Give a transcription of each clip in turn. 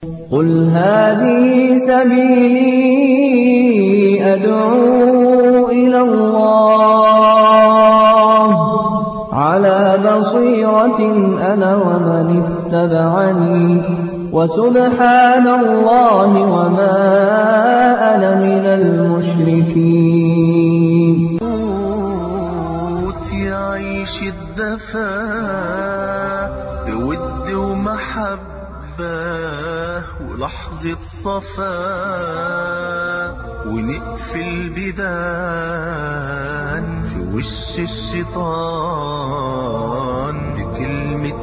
قل هذه سبيلي أدعو إلى الله على بصيرة أنا ومن اتبعني وسبحان الله وما أنا من المشركين موت يعيش الدفا بود ومحبة ولحظة صفا ونقفل بيبان في وش الشيطان بكلمة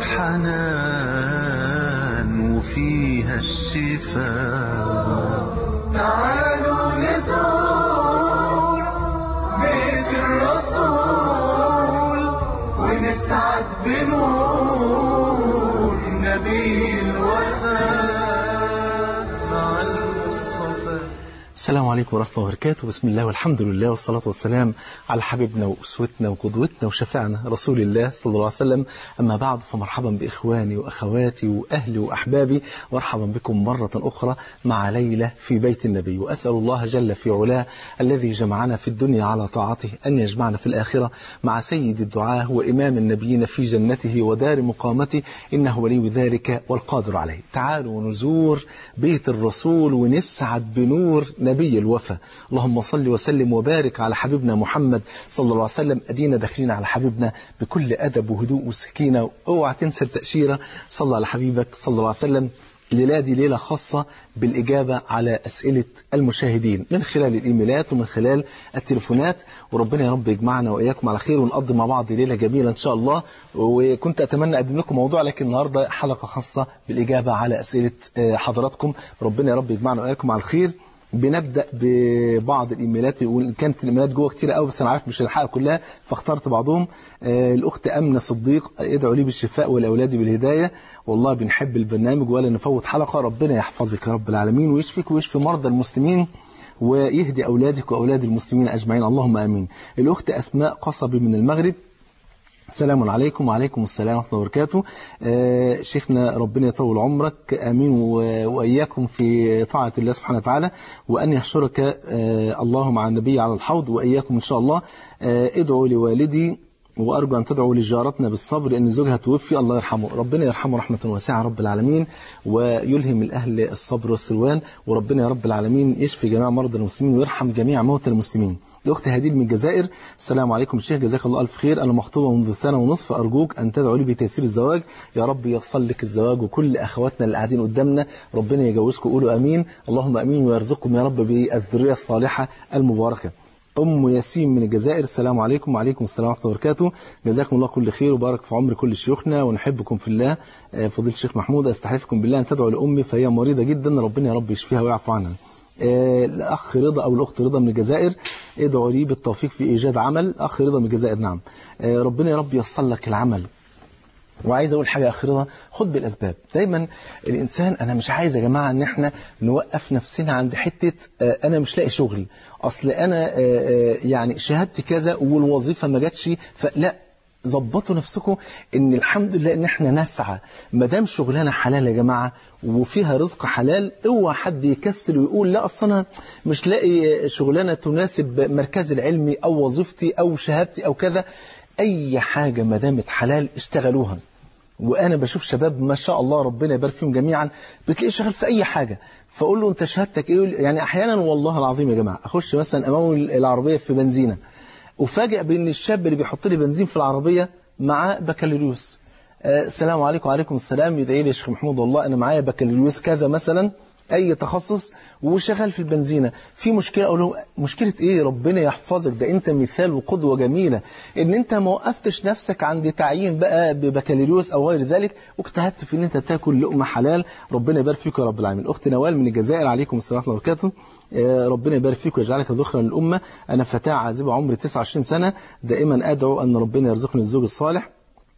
حنان وفيها الشفاء تعالوا نزور بيت الرسول ونسعد بنور نبي الوفاء مع المصطفى السلام عليكم ورحمة الله وبركاته بسم الله والحمد لله والصلاة والسلام على حبيبنا وأسوتنا وقدوتنا وشفعنا رسول الله صلى الله عليه وسلم أما بعد فمرحبا بإخواني وأخواتي وأهلي وأحبابي مرحبا بكم مرة أخرى مع ليلة في بيت النبي وأسأل الله جل في علاه الذي جمعنا في الدنيا على طاعته أن يجمعنا في الآخرة مع سيد الدعاة وإمام النبيين في جنته ودار مقامته إنه ولي ذلك والقادر عليه تعالوا نزور بيت الرسول ونسعد بنور نبي الوفا اللهم صل وسلم وبارك على حبيبنا محمد صلى الله عليه وسلم أدينا داخلين على حبيبنا بكل أدب وهدوء وسكينة اوعى تنسى التأشيرة صلى على حبيبك صلى الله عليه وسلم الليلة دي ليلة خاصة بالإجابة على أسئلة المشاهدين من خلال الإيميلات ومن خلال التليفونات وربنا يا رب يجمعنا وإياكم على خير ونقضي مع بعض ليلة جميلة إن شاء الله وكنت أتمنى أقدم لكم موضوع لكن النهاردة حلقة خاصة بالإجابة على أسئلة آه، حضراتكم ربنا يا رب يجمعنا وإياكم على الخير بنبدا ببعض الايميلات وان كانت الايميلات جوه كتير قوي بس انا عارف مش هلحقها كلها فاخترت بعضهم آه، الاخت امنه صديق ادعوا لي بالشفاء والاولاد بالهدايه والله بنحب البرنامج ولا نفوت حلقه ربنا يحفظك يا رب العالمين ويشفيك ويشفي مرضى المسلمين ويهدي اولادك واولاد المسلمين اجمعين اللهم امين الاخت اسماء قصبي من المغرب السلام عليكم وعليكم السلام ورحمة الله وبركاته آه، شيخنا ربنا يطول عمرك آمين و- وإياكم في طاعة الله سبحانه وتعالى وأن يحشرك آه، الله مع النبي على الحوض وإياكم إن شاء الله آه، ادعوا لوالدي وأرجو أن تدعوا لجارتنا بالصبر لأن زوجها توفي الله يرحمه ربنا يرحمه رحمة واسعة رب العالمين ويلهم الأهل الصبر والسلوان وربنا يا رب العالمين يشفي جميع مرضى المسلمين ويرحم جميع موتى المسلمين الأخت هديل من الجزائر السلام عليكم الشيخ جزاك الله ألف خير أنا مخطوبة منذ سنة ونصف أرجوك أن تدعوا لي بتيسير الزواج يا رب يصل لك الزواج وكل أخواتنا اللي قاعدين قدامنا ربنا يجوزكم قولوا أمين اللهم أمين ويرزقكم يا رب بالذرية الصالحة المباركة أم ياسين من الجزائر السلام عليكم وعليكم السلام ورحمة الله وبركاته جزاكم الله كل خير وبارك في عمر كل شيوخنا ونحبكم في الله آه، فضيلة الشيخ محمود أستحلفكم بالله أن تدعوا لأمي فهي مريضة جدا ربنا يا رب يشفيها ويعفو عنها آه، الأخ رضا أو الأخت رضا من الجزائر ادعوا لي بالتوفيق في إيجاد عمل أخ رضا من الجزائر نعم آه، ربنا يا رب ييسر لك العمل وعايز اقول حاجه اخيره خد بالاسباب دايما الانسان انا مش عايز يا جماعه ان احنا نوقف نفسنا عند حته آه، انا مش لاقي شغل اصل انا آه، آه، يعني شهادتي كذا والوظيفه ما جاتش فلا ظبطوا نفسكم ان الحمد لله ان احنا نسعى ما دام شغلانه حلال يا جماعه وفيها رزق حلال اوعى حد يكسل ويقول لا اصل انا مش لاقي شغلانه تناسب مركزي العلمي او وظيفتي او شهادتي او كذا اي حاجه ما دامت حلال اشتغلوها وانا بشوف شباب ما شاء الله ربنا يبارك فيهم جميعا بتلاقيه شغال في اي حاجه فاقول له انت شهادتك ايه يقول- يعني احيانا والله العظيم يا جماعه اخش مثلا امول العربيه في بنزينه افاجئ بان الشاب اللي بيحط لي بنزين في العربيه معاه بكالوريوس آه، السلام عليكم وعليكم السلام يدعي لي يا شيخ محمود والله انا معايا بكالوريوس كذا مثلا اي تخصص وشغال في البنزينه في مشكله اقول له مشكله ايه ربنا يحفظك ده انت مثال وقدوه جميله ان انت ما وقفتش نفسك عند تعيين بقى ببكالوريوس او غير ذلك واجتهدت في ان انت تاكل لقمه حلال ربنا يبارك فيك يا رب العالمين الاخت نوال من الجزائر عليكم السلام ورحمه الله وبركاته آه، ربنا يبارك فيك ويجعلك ذخرا للامه انا فتاه عازبه عمري 29 سنه دائما ادعو ان ربنا يرزقني الزوج الصالح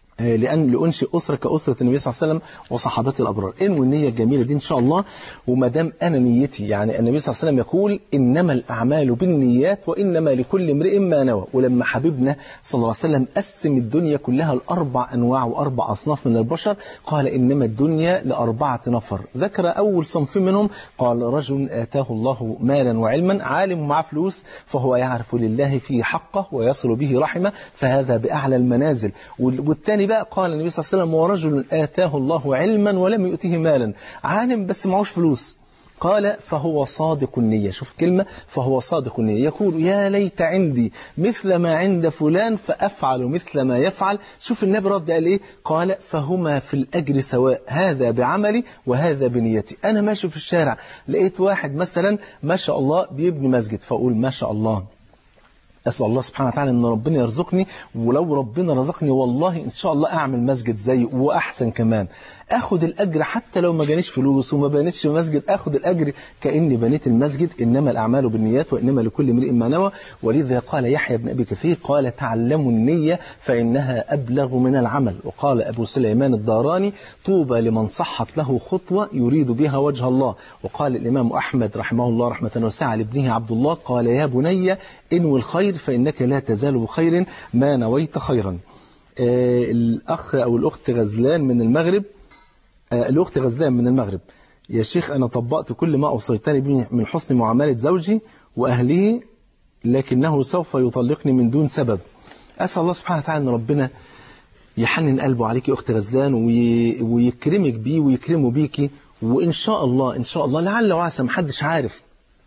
آه، لأن لأنشئ أسرة كأسرة النبي صلى الله عليه وسلم وصحابته الأبرار انوي النية الجميلة دي إن شاء الله وما دام أنا نيتي يعني النبي صلى الله عليه وسلم يقول إنما الأعمال بالنيات وإنما لكل امرئ ما نوى ولما حبيبنا صلى الله عليه وسلم قسم الدنيا كلها لأربع أنواع وأربع أصناف من البشر قال إنما الدنيا لأربعة نفر ذكر أول صنف منهم قال رجل آتاه الله مالا وعلما عالم معاه فلوس فهو يعرف لله فيه حقه ويصل به رحمه فهذا بأعلى المنازل وال- والثاني بقى قال النبي صلى الله عليه وسلم ورجل آتاه الله علما ولم يؤته مالا عالم بس معهوش فلوس قال فهو صادق النية شوف كلمة فهو صادق النية يقول يا ليت عندي مثل ما عند فلان فأفعل مثل ما يفعل شوف النبي رد قال إيه قال فهما في الأجر سواء هذا بعملي وهذا بنيتي أنا ماشي في الشارع لقيت واحد مثلا ما شاء الله بيبني مسجد فأقول ما شاء الله أسأل الله سبحانه وتعالى أن ربنا يرزقني ولو ربنا رزقني والله إن شاء الله أعمل مسجد زيه وأحسن كمان أخد الأجر حتى لو ما جانيش فلوس وما بنيتش مسجد أخد الأجر كأني بنيت المسجد إنما الأعمال بالنيات وإنما لكل امرئ ما نوى ولذا قال يحيى بن أبي كثير قال تعلموا النية فإنها أبلغ من العمل وقال أبو سليمان الداراني طوبى لمن صحت له خطوة يريد بها وجه الله وقال الإمام أحمد رحمه الله رحمة واسعة لابنه عبد الله قال يا بني انوي الخير فإنك لا تزال بخير ما نويت خيرا آه، الأخ أو الأخت غزلان من المغرب آه، الأخت غزلان من المغرب يا شيخ أنا طبقت كل ما أوصيتني به من حسن معاملة زوجي وأهله لكنه سوف يطلقني من دون سبب أسأل الله سبحانه وتعالى أن ربنا يحنن قلبه عليك يا أخت غزلان وي... ويكرمك بيه ويكرمه بيكي وإن شاء الله إن شاء الله لعل وعسى محدش عارف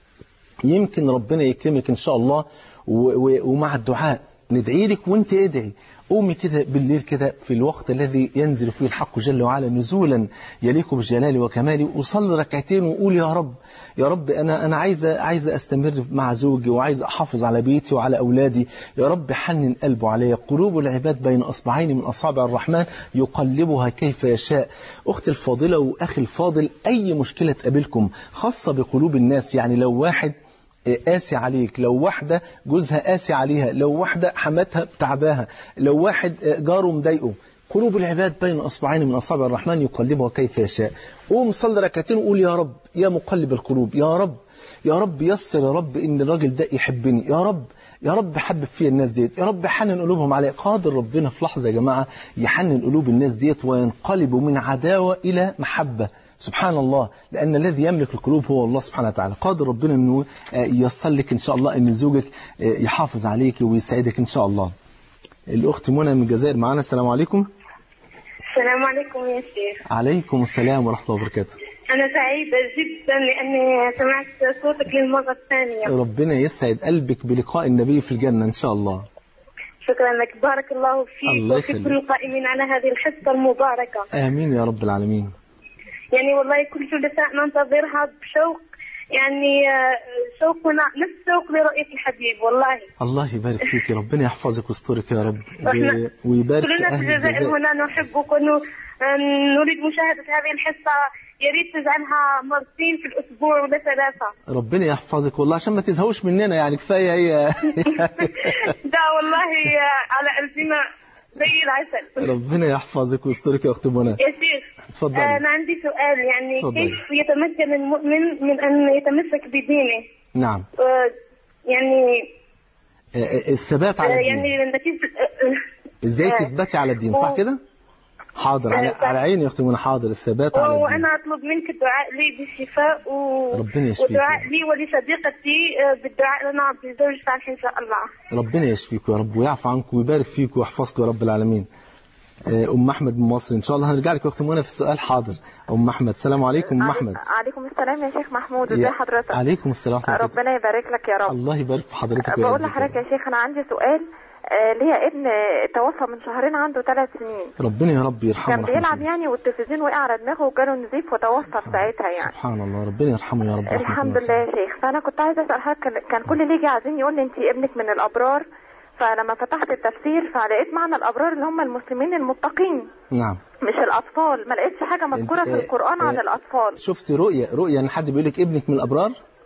يمكن ربنا يكرمك إن شاء الله و... و... ومع الدعاء ندعي لك وانت ادعي قومي كده بالليل كده في الوقت الذي ينزل فيه الحق جل وعلا نزولا يليق بجلاله وكماله وصلي ركعتين وقول يا رب يا رب انا انا عايزه عايزه استمر مع زوجي وعايزه احافظ على بيتي وعلى اولادي يا رب حنن قلبه عليا قلوب العباد بين اصبعين من اصابع الرحمن يقلبها كيف يشاء اختي الفاضله واخي الفاضل اي مشكله تقابلكم خاصه بقلوب الناس يعني لو واحد قاسي عليك لو واحدة جوزها قاسي عليها لو واحدة حماتها تعباها لو واحد جاره مضايقه قلوب العباد بين أصبعين من أصابع الرحمن يقلبها كيف يشاء قوم صلي ركعتين وقول يا رب يا مقلب القلوب يا رب يا رب يسر يا رب إن الراجل ده يحبني يا رب يا رب حبب فيا الناس ديت يا رب حنن قلوبهم علي قادر ربنا في لحظة يا جماعة يحنن قلوب الناس ديت وينقلب من عداوة إلى محبة سبحان الله لأن الذي يملك القلوب هو الله سبحانه وتعالى قادر ربنا أنه ييسر لك إن شاء الله أن زوجك يحافظ عليك ويسعدك إن شاء الله الأخت منى من الجزائر معنا السلام عليكم السلام عليكم يا شيخ عليكم السلام ورحمة الله وبركاته أنا سعيدة جدا لأني سمعت صوتك للمرة الثانية ربنا يسعد قلبك بلقاء النبي في الجنة إن شاء الله شكرا لك بارك الله فيك الله وفي يخليك. كل القائمين على هذه الحصة المباركة آمين يا رب العالمين يعني والله كل جلساء ننتظرها بشوق يعني آه، شوقنا نفس شوق لرؤية الحبيب والله الله يبارك فيك ربنا يحفظك ويسترك يا رب وإحنا و- ويبارك في كلنا في أهل الجزائر الجزائر هنا نحبك ونريد مشاهدة هذه الحصة يا ريت تجعلها مرتين في الأسبوع ولا ثلاثة ربنا يحفظك والله عشان ما تزهوش مننا يعني كفاية هي ده والله آه، على قلبنا زي العسل ربنا يحفظك ويسترك يا أخت منى يا شيخ اتفضلي. أنا عندي سؤال يعني اتفضلي. كيف يتمكن المؤمن من أن يتمسك بدينه نعم آه، يعني آه، آه، الثبات آه، على الدين يعني نتيجة آه، ازاي آه، تثبتي على الدين صح و- كده حاضر على, آه، صح. على عيني يا اختي منى حاضر الثبات على الدين وأنا أطلب منك الدعاء لي بالشفاء و... ربنا يشفيك. ودعاء لي ولصديقتي آه، بالدعاء لنا بزوج صالح إن شاء الله ربنا يشفيك يا رب ويعفو عنك ويبارك فيك ويحفظك يا رب العالمين آه، ام احمد من مصر ان شاء الله هنرجع لك يا اختي منى في السؤال حاضر ام احمد السلام عليكم ام احمد عليكم السلام يا شيخ محمود ازي يا- حضرتك عليكم السلام ورحمه الله وبركاته. ربنا يبارك لك يا رب الله يبارك في حضرتك بقول ويعزك يا لحضرتك رب. يا شيخ انا عندي سؤال آه، ليا ابن توفى من شهرين عنده ثلاث سنين ربنا يا رب يرحمه كان ورحمة بيلعب الله. يعني والتلفزيون وقع على دماغه وجاله نزيف وتوفى في ساعتها يعني سبحان الله ربنا يرحمه يا رب رحمة الحمد واسعة. لله يا شيخ فانا كنت عايزه اسال حضرتك كان- كان كل اللي يجي عايزين يقول لي انت ابنك من الابرار فلما فتحت التفسير فلقيت معنى الابرار اللي هم المسلمين المتقين نعم مش الاطفال ما لقيتش حاجه مذكوره انت- في القران عن آه، الاطفال شفت رؤية رؤية ان حد بيقول لك ابنك من الابرار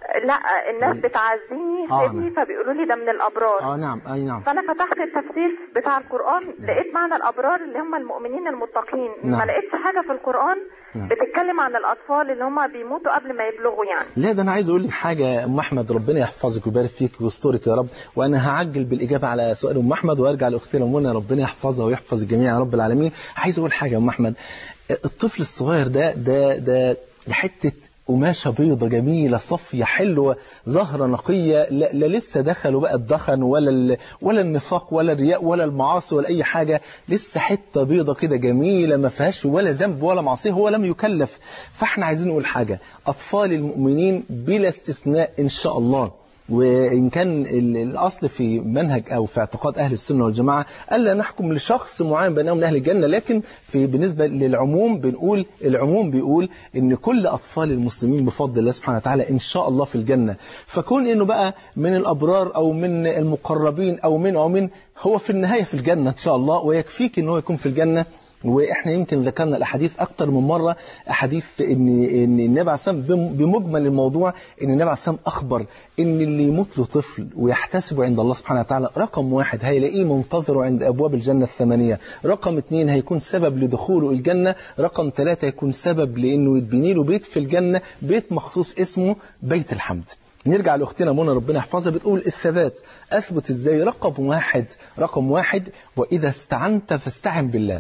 لا الناس بتعزيني آه، في ابني نعم. فبيقولوا لي ده من الابرار اه نعم اي نعم فانا فتحت التفسير بتاع القران لقيت معنى الابرار اللي هم المؤمنين المتقين نعم. ما لقيتش حاجه في القران نعم. بتتكلم عن الاطفال اللي هم بيموتوا قبل ما يبلغوا يعني لا ده انا عايز اقول لك حاجه يا ام احمد ربنا يحفظك ويبارك فيك ويسترك يا رب وانا هعجل بالاجابه على سؤال ام احمد وارجع لاختنا منى ربنا يحفظها ويحفظ الجميع يا رب العالمين عايز اقول حاجه يا ام احمد الطفل الصغير ده ده ده ده حته قماشة بيضة جميلة صفية حلوة زهرة نقية لا, لا لسه دخلوا بقى الدخن ولا ال- ولا النفاق ولا الرياء ولا المعاصي ولا أي حاجة لسه حتة بيضة كده جميلة ما فيهاش ولا ذنب ولا معصية هو لم يكلف فاحنا عايزين نقول حاجة أطفال المؤمنين بلا استثناء إن شاء الله وإن كان ال- الأصل في منهج أو في اعتقاد أهل السنة والجماعة ألا نحكم لشخص معين بأنهم من أهل الجنة لكن في بالنسبة للعموم بنقول العموم بيقول إن كل أطفال المسلمين بفضل الله سبحانه وتعالى إن شاء الله في الجنة فكون إنه بقى من الأبرار أو من المقربين أو من أو من هو في النهاية في الجنة إن شاء الله ويكفيك إن هو يكون في الجنة واحنا يمكن ذكرنا الاحاديث اكتر من مره احاديث ان ان النبي عليه الصلاه والسلام بمجمل الموضوع ان النبي عليه الصلاه والسلام اخبر ان اللي يموت له طفل ويحتسبه عند الله سبحانه وتعالى رقم واحد هيلاقيه منتظره عند ابواب الجنه الثمانيه، رقم اثنين هيكون سبب لدخوله الجنه، رقم ثلاثه هيكون سبب لانه يتبني له بيت في الجنه، بيت مخصوص اسمه بيت الحمد. نرجع لاختنا منى ربنا يحفظها بتقول الثبات اثبت ازاي رقم واحد رقم واحد واذا استعنت فاستعن بالله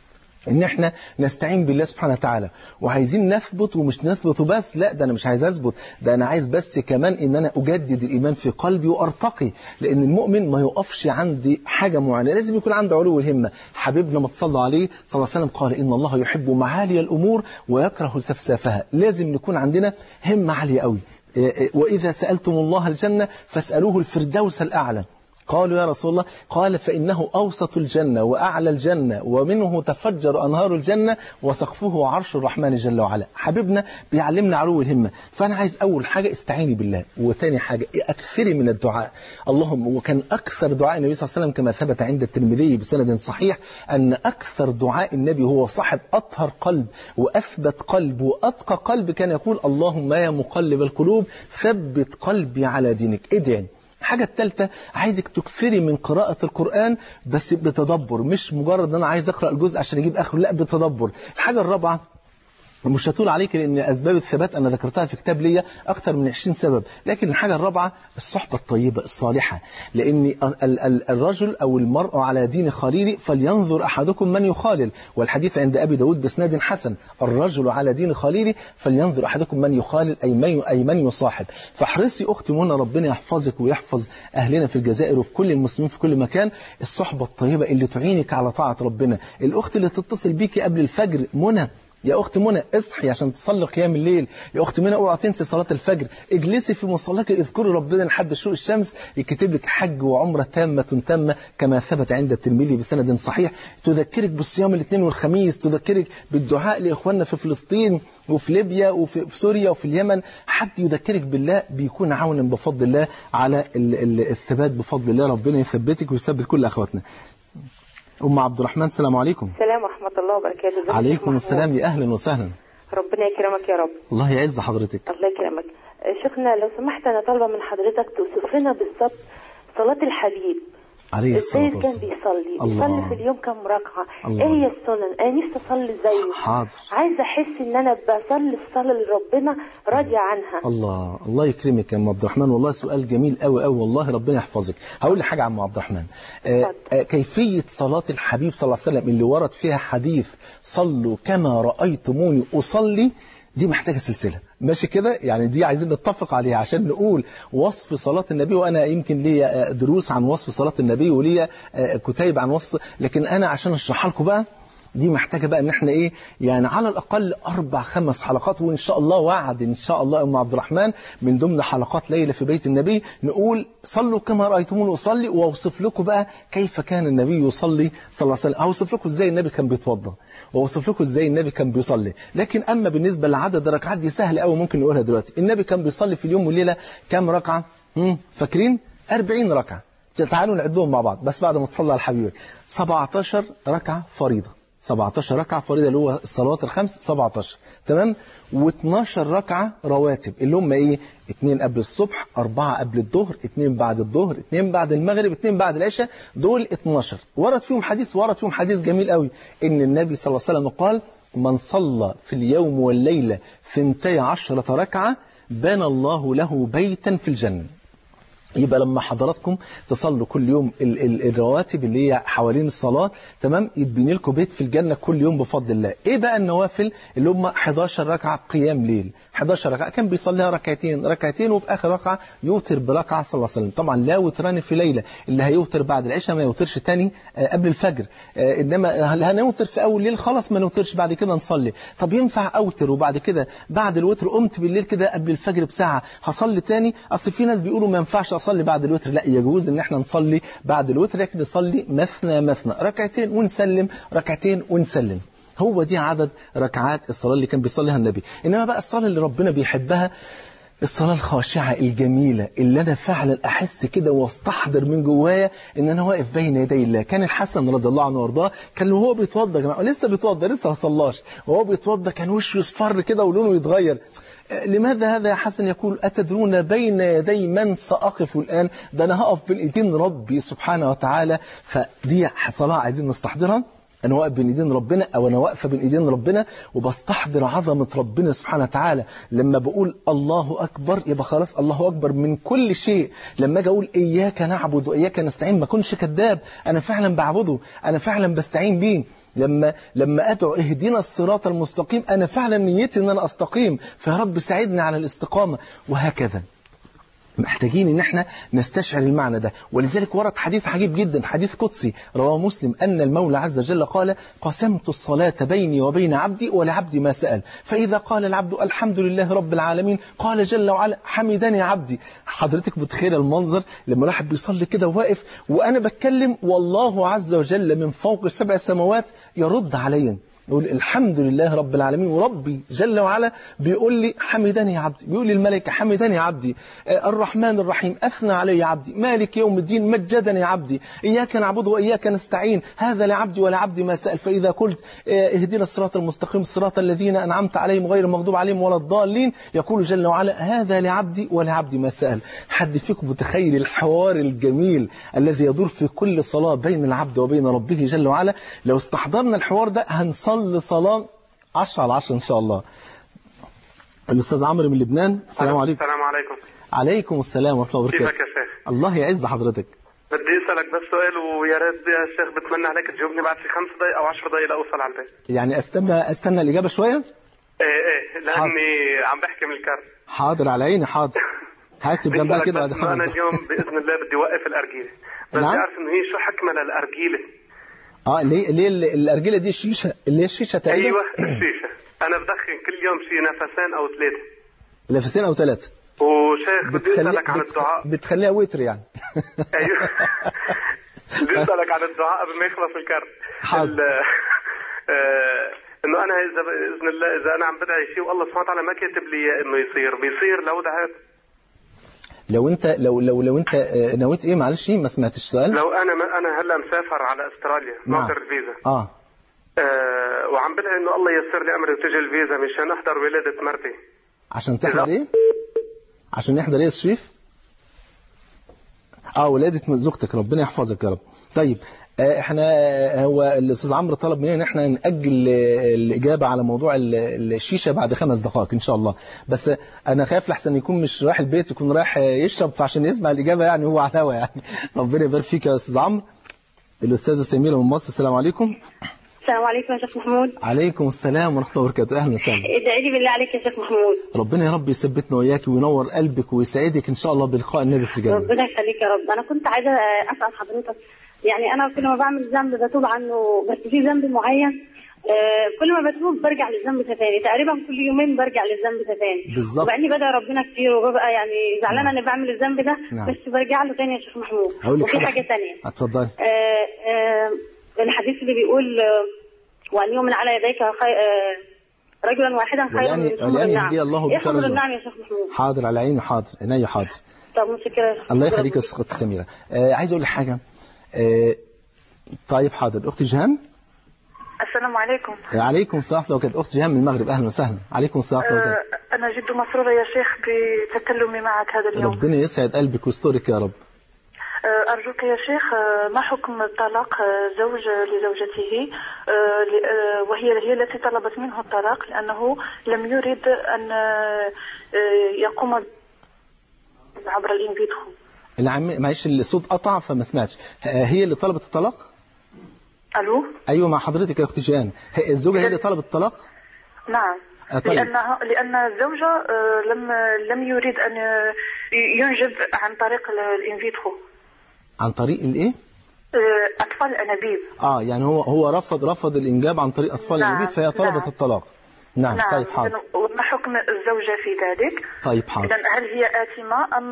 ان احنا نستعين بالله سبحانه وتعالى وعايزين نثبت ومش نثبت بس لا ده انا مش عايز اثبت ده انا عايز بس كمان ان انا اجدد الايمان في قلبي وارتقي لان المؤمن ما يقفش عندي حاجه معينه لازم يكون عنده علو الهمه حبيبنا ما تصلى عليه صلى الله عليه وسلم قال ان الله يحب معالي الامور ويكره سفسافها لازم نكون عندنا همه عاليه قوي واذا سالتم الله الجنه فاسالوه الفردوس الاعلى قالوا يا رسول الله قال فإنه أوسط الجنة وأعلى الجنة ومنه تفجر أنهار الجنة وسقفه عرش الرحمن جل وعلا حبيبنا بيعلمنا علو الهمة فأنا عايز أول حاجة استعيني بالله وتاني حاجة أكثري من الدعاء اللهم وكان أكثر دعاء النبي صلى الله عليه وسلم كما ثبت عند الترمذي بسند صحيح أن أكثر دعاء النبي هو صاحب أطهر قلب وأثبت قلب وأتقى قلب كان يقول اللهم يا مقلب القلوب ثبت قلبي على دينك ادعي الحاجة الثالثة عايزك تكثري من قراءة القرآن بس بتدبر مش مجرد ان انا عايز اقرأ الجزء عشان اجيب اخره لا بتدبر الحاجة الرابعة مش هطول عليك لان اسباب الثبات انا ذكرتها في كتاب ليا اكثر من 20 سبب لكن الحاجه الرابعه الصحبه الطيبه الصالحه لان ال- ال- الرجل او المرء على دين خليل فلينظر احدكم من يخالل والحديث عند ابي داود باسناد حسن الرجل على دين خليل فلينظر احدكم من يخالل اي من اي من يصاحب فاحرصي اختي منى ربنا يحفظك ويحفظ اهلنا في الجزائر وفي كل المسلمين في كل مكان الصحبه الطيبه اللي تعينك على طاعه ربنا الاخت اللي تتصل بيكي قبل الفجر منى يا اخت منى اصحي عشان تصلي قيام الليل يا اخت منى اوعى تنسي صلاه الفجر اجلسي في مصلاك اذكري ربنا لحد شروق الشمس يكتب لك حج وعمره تامه تامه كما ثبت عند الترمذي بسند صحيح تذكرك بالصيام الاثنين والخميس تذكرك بالدعاء لاخواننا في فلسطين وفي ليبيا وفي في سوريا وفي اليمن حد يذكرك بالله بيكون عونا بفضل الله على ال- ال- الثبات بفضل الله ربنا يثبتك ويثبت كل اخواتنا ام عبد الرحمن السلام عليكم السلام ورحمة الله وبركاته ازيك يا شيخ عليكم محمود؟ السلام يا اهلا وسهلا ربنا يكرمك يا رب الله يعز حضرتك الله يكرمك آه، شيخنا لو سمحت أنا طالبة من حضرتك توصف لنا بالظبط صلاة الحبيب عليه ازاي الصلاه كان والسلام بيصلي الله. بيصلي في اليوم كم ركعة الله. ايه هي السنن انا نفسي اصلي زيه حاضر عايزة احس ان انا بصلي الصلاة اللي ربنا راضية عنها الله الله يكرمك يا ام عبد الرحمن والله سؤال جميل قوي قوي والله ربنا يحفظك هقول لك حاجه يا ام عبد الرحمن آه اتفضل. آه كيفيه صلاه الحبيب صلى الله عليه وسلم اللي ورد فيها حديث صلوا كما رايتموني اصلي دي محتاجه سلسله ماشي كده يعني دي عايزين نتفق عليها عشان نقول وصف صلاه النبي وانا يمكن ليا آه، دروس عن وصف صلاه النبي وليا آه، كتيب عن وصف لكن انا عشان اشرحها لكم بقى دي محتاجة بقى ان احنا ايه يعني على الاقل اربع خمس حلقات وان شاء الله وعد ان شاء الله يا ام عبد الرحمن من ضمن حلقات ليلة في بيت النبي نقول صلوا كما رأيتموني اصلي واوصف لكم بقى كيف كان النبي يصلي صلى الله عليه وسلم اوصف لكم ازاي النبي كان بيتوضا واوصف لكم ازاي النبي كان بيصلي لكن اما بالنسبة لعدد الركعات دي سهل قوي ممكن نقولها دلوقتي النبي كان بيصلي في اليوم والليلة كام ركعة مم، فاكرين 40 ركعة تعالوا نعدهم مع بعض بس بعد ما تصلي على حبيبك 17 ركعة فريضة 17 ركعة فريضة اللي هو الصلوات الخمس 17 تمام و12 ركعة رواتب اللي هم ايه اتنين قبل الصبح أربعة قبل الظهر اتنين بعد الظهر اتنين بعد المغرب اتنين بعد العشاء دول 12 ورد فيهم حديث ورد فيهم حديث جميل قوي ان النبي صلى الله عليه وسلم قال من صلى في اليوم والليلة ثنتي عشرة ركعة بنى الله له بيتا في الجنة يبقى لما حضراتكم تصلوا كل يوم ال ال الرواتب اللي هي حوالين الصلاة تمام يتبني لكم بيت في الجنة كل يوم بفضل الله ايه بقى النوافل اللي هم 11 ركعة قيام ليل 11 ركعة كان بيصليها ركعتين ركعتين وفي آخر ركعة يوتر بركعة صلى الله عليه وسلم طبعا لا وتران في ليلة اللي هيوتر بعد العشاء ما يوترش تاني آه، قبل الفجر آه، إنما هل هنوتر في أول ليل خلاص ما نوترش بعد كده نصلي طب ينفع أوتر وبعد كده بعد الوتر قمت بالليل كده قبل الفجر بساعة هصلي تاني أصل في ناس بيقولوا ما ينفعش أصلي بعد الوتر لا يجوز إن احنا نصلي بعد الوتر لكن نصلي مثنى مثنى ركعتين ونسلم ركعتين ونسلم هو دي عدد ركعات الصلاة اللي كان بيصليها النبي إنما بقى الصلاة اللي ربنا بيحبها الصلاة الخاشعة الجميلة اللي أنا فعلا أحس كده واستحضر من جوايا إن أنا واقف بين يدي الله كان الحسن رضي الله عنه وارضاه كان وهو بيتوضى يا جماعة لسه بيتوضى لسه ما صلاش وهو بيتوضى كان وشه يصفر كده ولونه يتغير لماذا هذا يا حسن يقول أتدرون بين يدي من سأقف الآن ده أنا هقف بين إيدين ربي سبحانه وتعالى فدي صلاة عايزين نستحضرها أنا واقف بين إيدين ربنا أو أنا واقفة بين إيدين ربنا وبستحضر عظمة ربنا سبحانه وتعالى لما بقول الله أكبر يبقى خلاص الله أكبر من كل شيء لما أجي أقول إياك نعبد وإياك نستعين ما أكونش كذاب أنا فعلا بعبده أنا فعلا بستعين بيه لما لما ادعو اهدنا الصراط المستقيم انا فعلا نيتي ان انا استقيم فيا رب ساعدني على الاستقامه وهكذا محتاجين ان احنا نستشعر المعنى ده ولذلك ورد حديث عجيب جدا حديث قدسي رواه مسلم ان المولى عز وجل قال قسمت الصلاة بيني وبين عبدي ولعبدي ما سأل فإذا قال العبد الحمد لله رب العالمين قال جل وعلا حمدني عبدي حضرتك متخيل المنظر لما الواحد بيصلي كده واقف وانا بتكلم والله عز وجل من فوق سبع سماوات يرد عليا يقول الحمد لله رب العالمين وربي جل وعلا بيقول لي حمدني يا عبدي بيقول لي الملائكة حمدني يا عبدي آه، الرحمن الرحيم أثنى علي يا عبدي مالك يوم الدين مجدني يا عبدي إياك نعبد وإياك نستعين هذا لعبدي ولعبدي ما سأل فإذا قلت آه، اهدنا الصراط المستقيم صراط الذين أنعمت عليهم غير المغضوب عليهم ولا الضالين يقول جل وعلا هذا لعبدي ولعبدي ما سأل حد فيكم متخيل الحوار الجميل الذي يدور في كل صلاة بين العبد وبين ربه جل وعلا لو استحضرنا الحوار ده هنصلي صلاة 10 على 10 إن شاء الله الأستاذ عمرو من لبنان السلام عليكم السلام عليكم عليكم السلام ورحمة الله كيفك وبركاته يا شيخ الله يعز حضرتك بدي اسالك بس سؤال ويا ريت يا شيخ بتمنى عليك تجاوبني بعد في خمس دقائق او عشر دقائق لاوصل على البيت يعني استنى استنى الإجابة شوية ايه ايه لاني عم بحكي من الكار حاضر على عيني حاضر هكتب بدي جنبها أسألك كده بعد بس خمس إنه انا دقايق. اليوم باذن الله بدي اوقف الارجيله بدي نعم؟ اعرف انه هي شو حكمه للارجيله اه ليه ليه ال- الأرجلة دي الشيشة اللي هي الشيشة تقريبا ايوه الشيشه انا بدخن كل يوم شي نفسين او ثلاثه نفسين أو ثلاثة وشيخ بدي بتخلي اسالك عن بتخ... الدعاء بتخليها وتر يعني ايوه بدي اسالك عن الدعاء قبل ما يخلص الكارت حاضر. ال- آه، انه انا اذا باذن الله اذا انا عم بدعي شيء والله سبحانه وتعالى ما كاتب لي إياه انه يصير بيصير لو دعيت لو انت لو لو لو انت آه، نويت ايه معلش ما سمعتش السؤال لو انا ما انا هلا مسافر على استراليا نعم. ناطر الفيزا اه آه وعم بدعي انه الله ييسر لي امري وتجي الفيزا مشان احضر ولاده مرتي عشان تحضر إذا- ايه عشان نحضر ايه يا شريف اه ولادة من زوجتك ربنا يحفظك يا رب طيب آه، احنا آه، هو الاستاذ عمرو طلب مننا ان احنا ناجل آه، الاجابه على موضوع ال- الشيشه بعد خمس دقائق ان شاء الله بس انا خايف لحسن يكون مش رايح البيت يكون رايح آه، يشرب فعشان يسمع الاجابه يعني هو على الهوا يعني ربنا يبارك فيك يا استاذ عمرو الاستاذه سميره من مصر السلام عليكم السلام عليكم يا شيخ محمود عليكم السلام ورحمه الله وبركاته اهلا وسهلا ادعي لي بالله عليك يا شيخ محمود ربنا يا رب يثبتنا وياك وينور قلبك ويسعدك ان شاء الله بلقاء النبي في الجنه ربنا يخليك يا رب انا كنت عايزه اسال حضرتك يعني انا كل ما بعمل ذنب بتوب عنه بس في ذنب معين آه، كل ما بتوب برجع للذنب ده تاني تقريبا كل يومين برجع للذنب ده تاني بالظبط. وبقى بدعي ربنا كتير وببقى يعني زعلانه اني بعمل الذنب ده نعم. بس برجع له تاني يا شيخ محمود هقول لك وفي حاجه تانية اتفضلي آه، آه، الحديث اللي بيقول آه، وان يؤمن على يديك خي... آه، رجلا واحدا خير ولأن- من حمر ولأن النعم يهدي الله ايه بك حمر رجلا. النعم يا شيخ محمود حاضر على عيني حاضر عينيا حاضر طب متشكرة يا شيخ الله يخليك يا استاذ سميره آه عايز اقول لك حاجه آه طيب حاضر اختي جهان السلام عليكم عليكم السلام ورحمة الله وبركاته أخت جيهان من المغرب أهلا وسهلا عليكم السلام ورحمة الله آه، وبركاته أنا جد مسرورة يا شيخ بتكلمي معك هذا اليوم ربنا يسعد قلبك ويسترك يا رب آه، أرجوك يا شيخ آه، ما حكم طلاق آه، زوج لزوجته آه، ل- آه، وهي هي التي طلبت منه الطلاق لأنه لم يريد أن آه، آه، يقوم عبر الإنفيتخو العم معلش الصوت قطع فما سمعتش آه، هي اللي طلبت الطلاق ألو أيوة مع حضرتك يا أخت جيهان هي- الزوجة هي اللي طلبت الطلاق نعم آه، طيب. لأنها لأن الزوجة آه، لم لم يريد أن آه، ينجب عن طريق الإنفيتخو عن طريق الإيه؟ آه، أطفال الأنابيب اه يعني هو هو رفض رفض الانجاب عن طريق اطفال نعم، الانابيب فهي طلبت نعم. الطلاق نعم, نعم طيب حاضر إذن وما حكم الزوجة في ذلك طيب حاضر إذا هل هي آثمة أم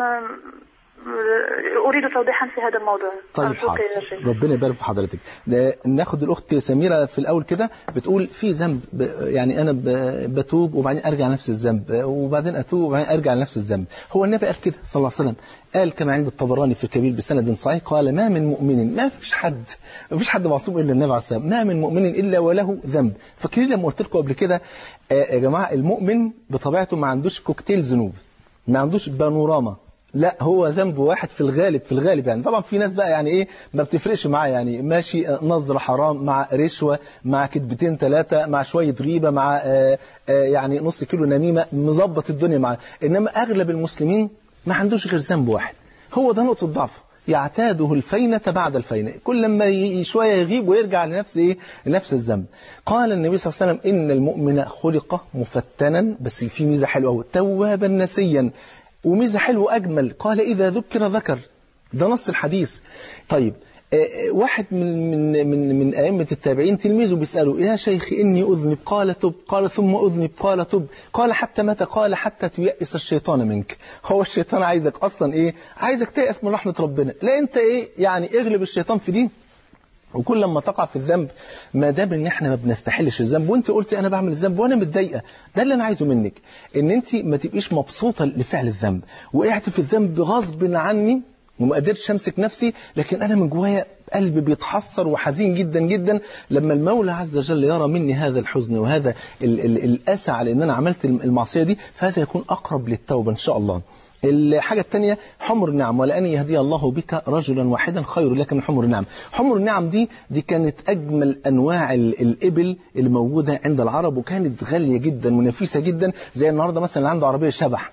آه، أريد توضيحا في هذا الموضوع طيب أرجوك حاضر يا شيخ ربنا يبارك في حضرتك ده ناخد الاخت سميره في الاول كده بتقول في ذنب ب- يعني انا ب- بتوب وبعدين ارجع نفس الذنب وبعدين اتوب وبعدين ارجع لنفس الذنب هو النبي قال كده صلى الله عليه وسلم قال كما عند الطبراني في الكبير بسند صحيح قال ما من مؤمن ما فيش حد ما فيش حد معصوم الا النبي عليه الصلاه والسلام ما من مؤمن الا وله ذنب فاكرين لما قلت لكم قبل كده آه، يا جماعه المؤمن بطبيعته ما عندوش كوكتيل ذنوب ما عندوش بانوراما لا هو ذنب واحد في الغالب في الغالب يعني طبعا في ناس بقى يعني ايه ما بتفرقش معاه يعني ماشي آه، نظرة حرام مع رشوة مع كذبتين ثلاثة مع شوية غيبة مع آه، آه، يعني نص كيلو نميمة مظبط الدنيا معاه انما اغلب المسلمين ما عندوش غير ذنب واحد هو ده نقطة ضعفه يعتاده الفينة بعد الفينة كل لما ي- شوية يغيب ويرجع لنفس إيه؟ لنفس الذنب قال النبي صلى الله عليه وسلم إن المؤمن خلق مفتنا بس في ميزة حلوة أوي توابا نسيا وميزة حلوة أجمل قال إذا ذكر ذكر ده نص الحديث طيب آه، آه، واحد من من من من أئمة التابعين تلميذه بيسأله يا شيخ إني أذنب قال تب قال ثم أذنب قال تب قال حتى متى قال حتى تيأس الشيطان منك هو الشيطان عايزك أصلا إيه عايزك تيأس من رحمة ربنا لا أنت إيه يعني اغلب الشيطان في دي وكل لما تقع في الذنب ما دام ان احنا ما بنستحلش الذنب وانت قلت انا بعمل الذنب وانا متضايقه ده اللي انا عايزه منك ان انت ما تبقيش مبسوطه لفعل الذنب وقعت في الذنب غصب عني وما قدرتش امسك نفسي لكن انا من جوايا قلبي بيتحسر وحزين جدا جدا لما المولى عز وجل يرى مني هذا الحزن وهذا ال ال الاسى على ان انا عملت المعصيه دي فهذا يكون اقرب للتوبه ان شاء الله الحاجة الثانية حمر النعم ولأن يهدي الله بك رجلا واحدا خير لك من حمر النعم حمر النعم دي دي كانت أجمل أنواع ال- الإبل اللي موجودة عند العرب وكانت غالية جدا ونفيسة جدا زي النهاردة مثلا اللي عنده عربية شبح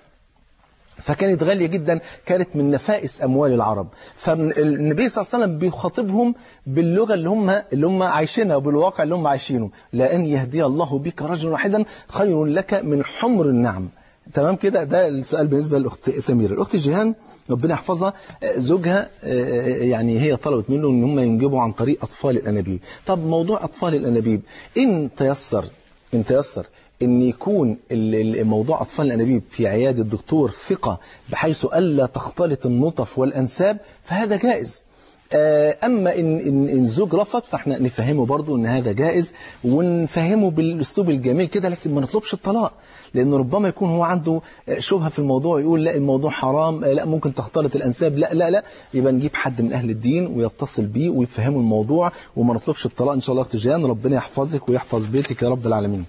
فكانت غالية جدا كانت من نفائس أموال العرب فالنبي صلى الله عليه وسلم بيخاطبهم باللغة اللي هم اللي هم عايشينها وبالواقع اللي هم عايشينه لأن يهدي الله بك رجلا واحدا خير لك من حمر النعم تمام كده ده السؤال بالنسبة للأخت سميرة الأخت جيهان ربنا يحفظها آه، زوجها آه، يعني هي طلبت منه ان هم ينجبوا عن طريق أطفال الأنابيب طب موضوع أطفال الأنابيب إن تيسر إن تيسر ان يكون ال- ال- موضوع اطفال الانابيب في عياده الدكتور ثقه بحيث الا تختلط النطف والانساب فهذا جائز آه، اما ان ان إن الزوج رفض فاحنا نفهمه برضه ان هذا جائز ونفهمه بالاسلوب الجميل كده لكن ما نطلبش الطلاق لأن ربما يكون هو عنده شبهة في الموضوع يقول لا الموضوع حرام لا ممكن تختلط الأنساب لا لا لا يبقى نجيب حد من أهل الدين ويتصل بيه ويفهمه الموضوع وما نطلبش الطلاق إن شاء الله أخت جيهان ربنا يحفظك ويحفظ بيتك يا رب العالمين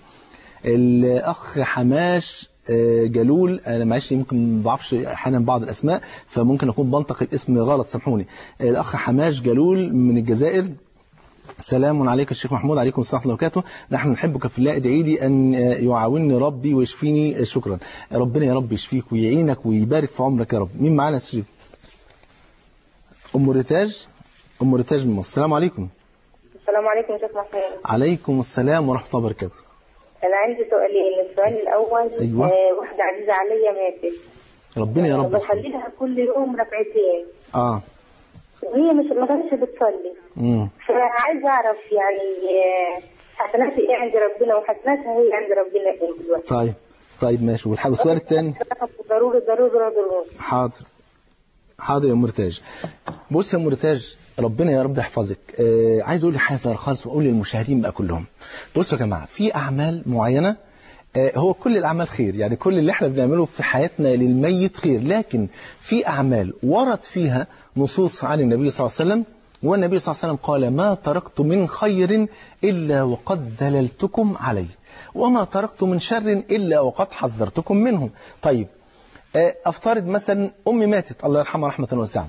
الأخ حماش آه، جلول انا معلش يمكن ما بعرفش احيانا بعض الاسماء فممكن اكون بنطق الاسم غلط سامحوني آه، الاخ حماش جلول من الجزائر سلام عليك الشيخ محمود عليكم السلام ورحمه الله وبركاته نحن نحبك في الله ادعي لي ان يعاونني ربي ويشفيني شكرا ربنا يا رب يشفيك ويعينك ويبارك في عمرك يا رب مين معانا يا شريف ام ريتاج ام ريتاج من مصر السلام عليكم السلام عليكم يا شيخ محمود عليكم السلام ورحمه الله وبركاته انا عندي سؤالين السؤال الاول أيوة. آه واحده عزيزه عليا ماتت ربنا يا رب بصلي لها كل يوم ركعتين اه وهي مش ما كانتش بتصلي امم فعايزه اعرف يعني آه، حسناتي ايه عند ربنا وحسناتها هي عند ربنا ايه دلوقتي طيب طيب ماشي والحاجه السؤال الثاني ضروري ضروري ضروري حاضر حاضر يا ام مرتاج بص يا ام مرتاج ربنا يا رب يحفظك آه عايز اقول حاجه صغيره خالص واقول للمشاهدين بقى كلهم بصوا يا جماعه في اعمال معينه آه هو كل الاعمال خير يعني كل اللي احنا بنعمله في حياتنا للميت خير لكن في اعمال ورد فيها نصوص عن النبي صلى الله عليه وسلم والنبي صلى الله عليه وسلم قال ما تركت من خير إلا وقد دللتكم عليه وما تركت من شر إلا وقد حذرتكم منه طيب آه، أفترض مثلا أمي ماتت الله يرحمها رحمة واسعة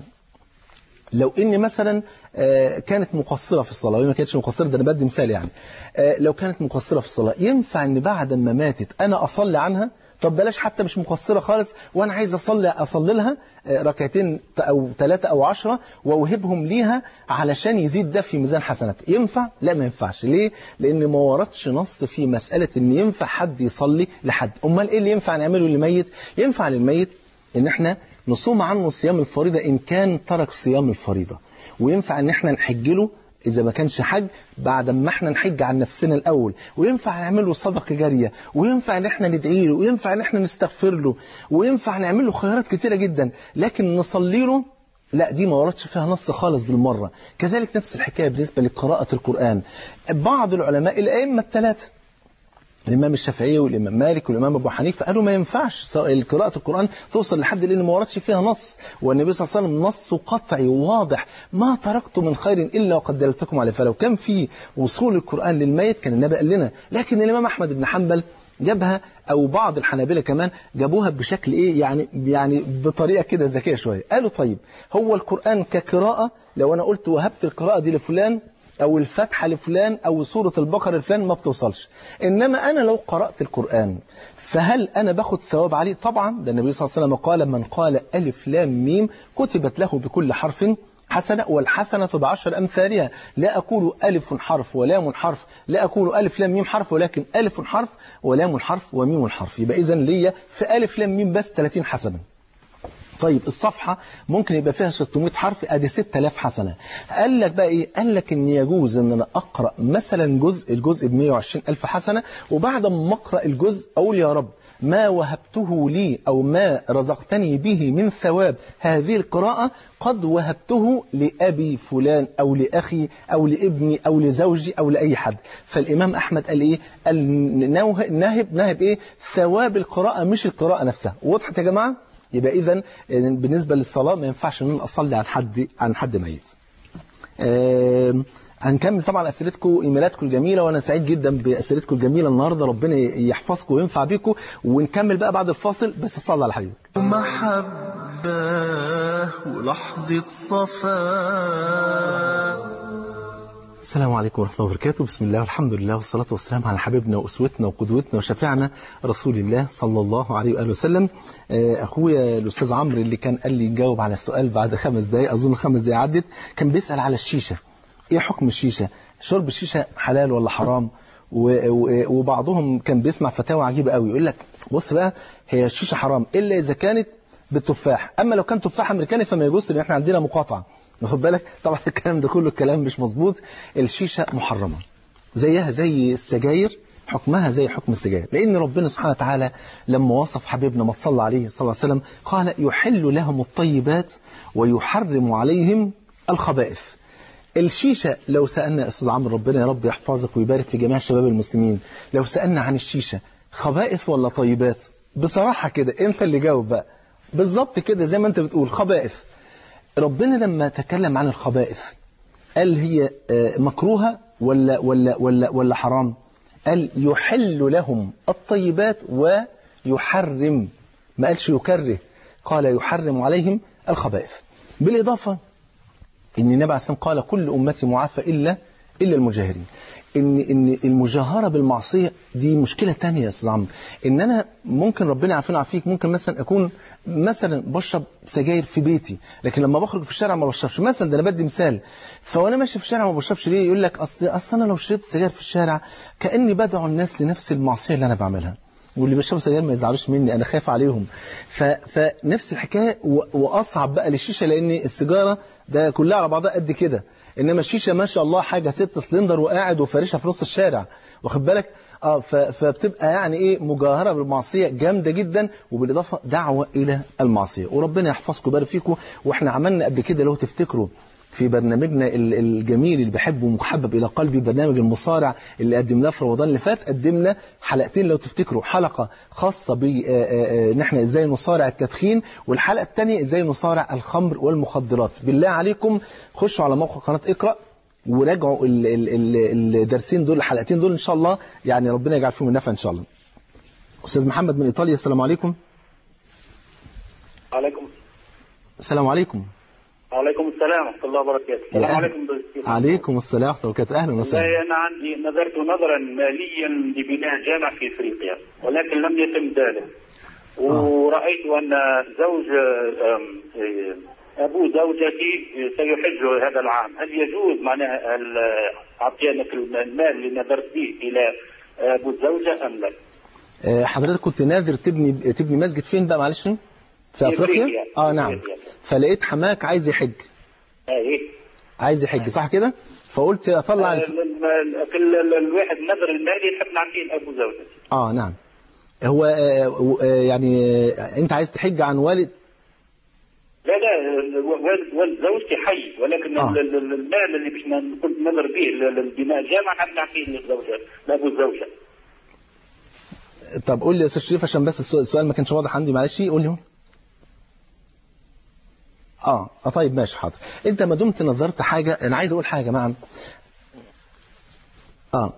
لو اني مثلا آه، كانت مقصره في الصلاه وهي ما كانتش مقصره ده انا بدي مثال يعني آه، لو كانت مقصره في الصلاه ينفع ان بعد ما ماتت انا اصلي عنها طب بلاش حتى مش مقصره خالص وانا عايز اصلي اصلي لها آه، ركعتين او ثلاثه او عشرة واوهبهم ليها علشان يزيد ده في ميزان حسنات ينفع لا ما ينفعش ليه لان ما وردش نص في مساله ان ينفع حد يصلي لحد امال ايه اللي ينفع نعمله للميت ينفع للميت ان احنا نصوم عنه صيام الفريضة إن كان ترك صيام الفريضة وينفع إن احنا نحج له إذا ما كانش حج بعد ما احنا نحج عن نفسنا الأول وينفع نعمل له صدقة جارية وينفع إن احنا ندعي له وينفع إن احنا نستغفر له وينفع نعمل له خيارات كتيرة جدا لكن نصلي له لا دي ما وردش فيها نص خالص بالمرة كذلك نفس الحكاية بالنسبة لقراءة القرآن بعض العلماء الأئمة الثلاثة الإمام الشافعي والإمام مالك والإمام أبو حنيفة قالوا ما ينفعش سواء قراءة القرآن توصل لحد لأن ما وردش فيها نص والنبي صلى الله عليه وسلم نص قطعي وواضح ما تركت من خير إلا وقد دلتكم عليه فلو كان في وصول القرآن للميت كان النبي قال لنا لكن الإمام أحمد بن حنبل جابها او بعض الحنابلة كمان جابوها بشكل ايه يعني يعني بطريقه كده ذكيه شويه قالوا طيب هو القران كقراءه لو انا قلت وهبت القراءه دي لفلان او الفاتحه لفلان او سوره البقره لفلان ما بتوصلش انما انا لو قرات القران فهل انا باخد ثواب عليه طبعا ده النبي صلى الله عليه وسلم قال من قال الف لام ميم كتبت له بكل حرف حسنة والحسنة بعشر أمثالها لا أقول ألف حرف ولام حرف لا أقول ألف لام ميم حرف ولكن ألف حرف ولام حرف وميم حرف يبقى إذا ليا في ألف لام ميم بس 30 حسنة طيب الصفحة ممكن يبقى فيها 600 حرف ادي 6000 حسنة قال لك بقى ايه قال لك ان يجوز ان انا اقرا مثلا جزء الجزء ب 120 الف حسنة وبعد ما اقرا الجزء اقول يا رب ما وهبته لي أو ما رزقتني به من ثواب هذه القراءة قد وهبته لأبي فلان أو لأخي أو لابني أو لزوجي أو لأي حد فالإمام أحمد قال إيه قال ناهب ناهب إيه ثواب القراءة مش القراءة نفسها وضحت يا جماعة يبقى إذا بالنسبة للصلاة ما ينفعش ان انا اصلي عن حد عن حد ميت. آه هنكمل طبعا اسئلتكم ايميلاتكم الجميله وانا سعيد جدا باسئلتكم الجميله النهارده ربنا يحفظكم وينفع بيكم ونكمل بقى بعد الفاصل بس صلى على حبيبك. محبة ولحظة صفاء السلام عليكم ورحمة الله وبركاته بسم الله والحمد لله والصلاة والسلام على حبيبنا وأسوتنا وقدوتنا وشفيعنا رسول الله صلى الله عليه وآله وسلم أخويا الأستاذ عمرو اللي كان قال لي يجاوب على السؤال بعد خمس دقايق أظن خمس دقايق عدت كان بيسأل على الشيشة إيه حكم الشيشة شرب الشيشة حلال ولا حرام وبعضهم كان بيسمع فتاوى عجيبة قوي يقول لك بص بقى هي الشيشة حرام إلا إذا كانت بالتفاح أما لو كان تفاح أمريكاني فما يجوز لأن إحنا عندنا مقاطعة واخد بالك طبعا الكلام ده كله الكلام مش مظبوط الشيشة محرمة زيها زي السجاير حكمها زي حكم السجاير لأن ربنا سبحانه وتعالى لما وصف حبيبنا ما صلى عليه صلى الله عليه وسلم قال يحل لهم الطيبات ويحرم عليهم الخبائث الشيشة لو سألنا أستاذ عمرو ربنا يا رب يحفظك ويبارك في جميع شباب المسلمين لو سألنا عن الشيشة خبائث ولا طيبات بصراحة كده انت اللي جاوب بقى بالظبط كده زي ما انت بتقول خبائث ربنا لما تكلم عن الخبائث قال هي مكروهة ولا ولا ولا ولا حرام قال يحل لهم الطيبات ويحرم ما قالش يكره قال يحرم عليهم الخبائث بالإضافة ان النبي عليه الصلاه قال كل امتي معافى الا الا المجاهرين ان ان المجاهره بالمعصيه دي مشكله ثانيه يا استاذ عمرو ان انا ممكن ربنا يعافينا ويعافيك ممكن مثلا اكون مثلا بشرب سجاير في بيتي لكن لما بخرج في الشارع ما بشربش مثلا ده انا بدي مثال فوانا ماشي في الشارع ما بشربش ليه يقول لك اصل اصل انا لو شربت سجاير في الشارع كاني بدعو الناس لنفس المعصيه اللي انا بعملها واللي بيشربوا سجاير ما يزعلوش مني انا خايف عليهم ف... فنفس الحكايه و... واصعب بقى للشيشه لان السيجاره ده كلها على بعضها قد كده انما الشيشه ما شاء الله حاجه ست سلندر وقاعد وفارشها في نص الشارع واخد بالك اه ف... فبتبقى يعني ايه مجاهره بالمعصيه جامده جدا وبالاضافه دعوه الى المعصيه وربنا يحفظكم ويبارك فيكم واحنا عملنا قبل كده لو تفتكروا في برنامجنا ال- الجميل اللي بحبه ومحبب الى قلبي برنامج المصارع اللي قدمناه في رمضان اللي فات قدمنا حلقتين لو تفتكروا حلقه خاصه ب آه، آه، آه، ان احنا ازاي نصارع التدخين والحلقه الثانيه ازاي نصارع الخمر والمخدرات بالله عليكم خشوا على موقع قناه اقرا وراجعوا ال- ال- ال- الدرسين دول الحلقتين دول ان شاء الله يعني ربنا يجعل فيهم النفع ان شاء الله استاذ محمد من ايطاليا السلام عليكم عليكم السلام عليكم وعليكم السلام ورحمة الله وبركاته السلام أهلا. عليكم بالسلام. عليكم السلام ورحمه الله وبركاته اهلا وسهلا والله أنا عندي نظرت نظرا ماليا لبناء جامع في إفريقيا ولكن لم يتم ذلك ورأيت أن زوج أم، إيه، أبو زوجتي سيحج هذا العام هل يجوز معناها ال- أعطيانك المال اللي نذرت به إلى أبو الزوجة أم لا؟ آه، حضرتك كنت ناذر تبني تبني مسجد فين بقى معلش في في افريقيا أفريقيا. اه في نعم أفريقيا. فلقيت حماك عايز يحج إيه عايز يحج صح كده فقلت اطلع الف... ال- ال- في ال- ال- الواحد نذر المالي نحب نعطيه لأبو زوجتي اه نعم هو آه، آه، يعني آه، انت عايز تحج عن والد لا لا والد والد زوجتي حي ولكن آه. ال- ال- ال- المال اللي باش ن- كنت نظر به ل- لبناء جامعة نحب نعطيه للزوجة لأبو الزوجة طب قول لي يا استاذ شريف عشان بس السؤال السؤال ما كانش واضح عندي معلش قول لي هو اه اه طيب ماشي حاضر انت ما دمت نظرت حاجه انا عايز اقول حاجه يا جماعه اه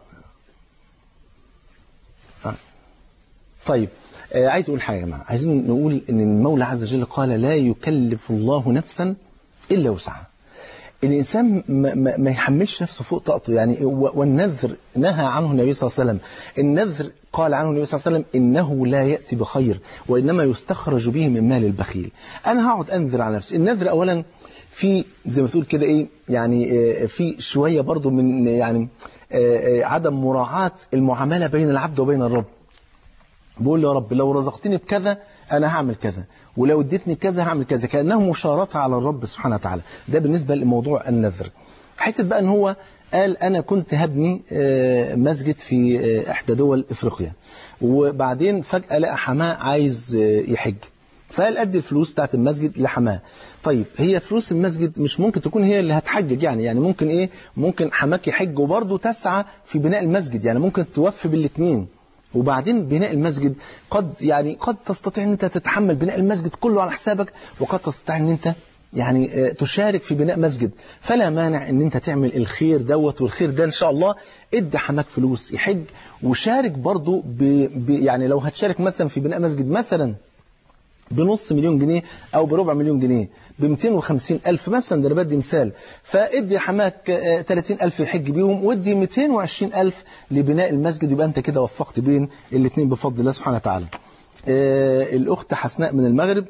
اه طيب آه عايز اقول حاجه يا جماعه عايزين نقول ان المولى عز وجل قال لا يكلف الله نفسا الا وسعها الإنسان ما, ما, ما يحملش نفسه فوق طاقته يعني و- والنذر نهى عنه النبي صلى الله عليه وسلم النذر قال عنه النبي صلى الله عليه وسلم إنه لا يأتي بخير وإنما يستخرج به من مال البخيل أنا هقعد أنذر على نفسي النذر أولا في زي ما تقول كده إيه يعني آه، في شوية برضو من يعني آه، آه، عدم مراعاة المعاملة بين العبد وبين الرب بقول له يا رب لو رزقتني بكذا انا هعمل كذا ولو اديتني كذا هعمل كذا كانه مشارطه على الرب سبحانه وتعالى ده بالنسبه لموضوع النذر حته بقى ان هو قال انا كنت هبني آه، مسجد في آه، احدى دول افريقيا وبعدين فجاه لقى حماه عايز آه، يحج فقال ادي الفلوس بتاعت المسجد لحماه طيب هي فلوس المسجد مش ممكن تكون هي اللي هتحجج يعني يعني ممكن ايه ممكن حماك يحج وبرضه تسعى في بناء المسجد يعني ممكن توفي بالاثنين وبعدين بناء المسجد قد يعني قد تستطيع ان انت تتحمل بناء المسجد كله على حسابك وقد تستطيع ان انت يعني آه، تشارك في بناء مسجد فلا مانع ان انت تعمل الخير دوت والخير ده ان شاء الله ادي حماك فلوس يحج وشارك برضو ب ب يعني لو هتشارك مثلا في بناء مسجد مثلا بنص مليون جنيه او بربع مليون جنيه ب 250 الف مثلا ده انا بدي مثال فادي حماك آه، 30 الف يحج بيهم وادي 220 الف لبناء المسجد يبقى انت كده وفقت بين الاثنين بفضل الله سبحانه وتعالى آه، الاخت حسناء من المغرب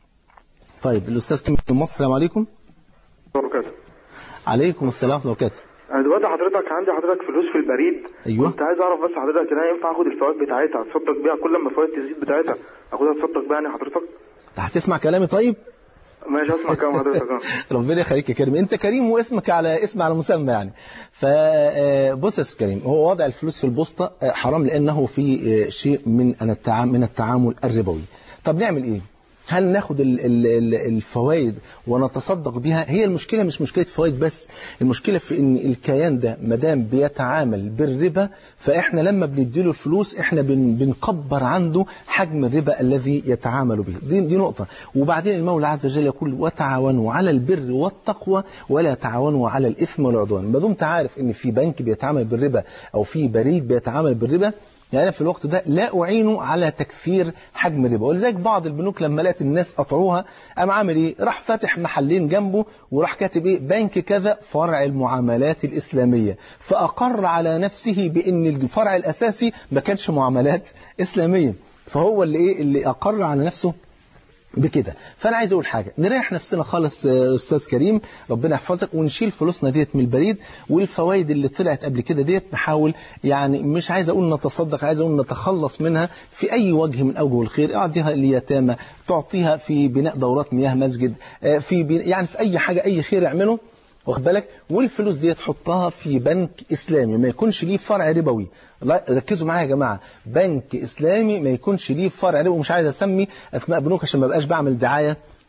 طيب الاستاذ كريم من مصر السلام عليكم وبركاته عليكم السلام ورحمه الله وبركاته انا دلوقتي حضرتك عندي حضرتك فلوس في البريد ايوه كنت عايز اعرف بس حضرتك ان انا ينفع اخد الفوائد بتاعتها اتصدق بيها كل ما الفوائد تزيد بتاعتها اخدها اتصدق بيها يعني حضرتك هتسمع كلامي طيب ماشي هسمع كلام حضرتك اه ربنا يخليك يا كريم انت كريم واسمك على اسم على مسمى يعني فبص يا استاذ كريم هو وضع الفلوس في البوسطه آه، حرام لانه في آه، شيء من أن التعامل من التعامل الربوي طب نعمل ايه هل ناخد ال- ال- ال- الفوائد ونتصدق بها هي المشكله مش مشكله فوائد بس المشكله في ان الكيان ده ما دام بيتعامل بالربا فاحنا لما بنديله الفلوس احنا بن بنكبر عنده حجم الربا الذي يتعامل به دي, دي نقطه وبعدين المولى عز وجل يقول وتعاونوا على البر والتقوى ولا تعاونوا على الاثم والعدوان ما دمت عارف ان في بنك بيتعامل بالربا او في بريد بيتعامل بالربا يعني أنا في الوقت ده لا أعينه على تكثير حجم الربا ولذلك بعض البنوك لما لقت الناس قطعوها قام عامل إيه راح فاتح محلين جنبه وراح كاتب إيه بنك كذا فرع المعاملات الإسلامية فأقر على نفسه بأن الفرع الأساسي ما كانش معاملات إسلامية فهو اللي إيه اللي أقر على نفسه بكده فانا عايز اقول حاجه نريح نفسنا خالص آه، استاذ كريم ربنا يحفظك ونشيل فلوسنا ديت من البريد والفوائد اللي طلعت قبل كده ديت نحاول يعني مش عايز اقول نتصدق عايز اقول نتخلص منها في اي وجه من اوجه الخير اعطيها لليتامى تعطيها في بناء دورات مياه مسجد آه، في بن... يعني في اي حاجه اي خير اعمله واخد بالك والفلوس دي تحطها في بنك اسلامي ما يكونش ليه فرع ربوي لا ركزوا معايا يا جماعه بنك اسلامي ما يكونش ليه فرع ربوي مش عايز اسمي اسماء بنوك عشان ما بقاش بعمل دعايه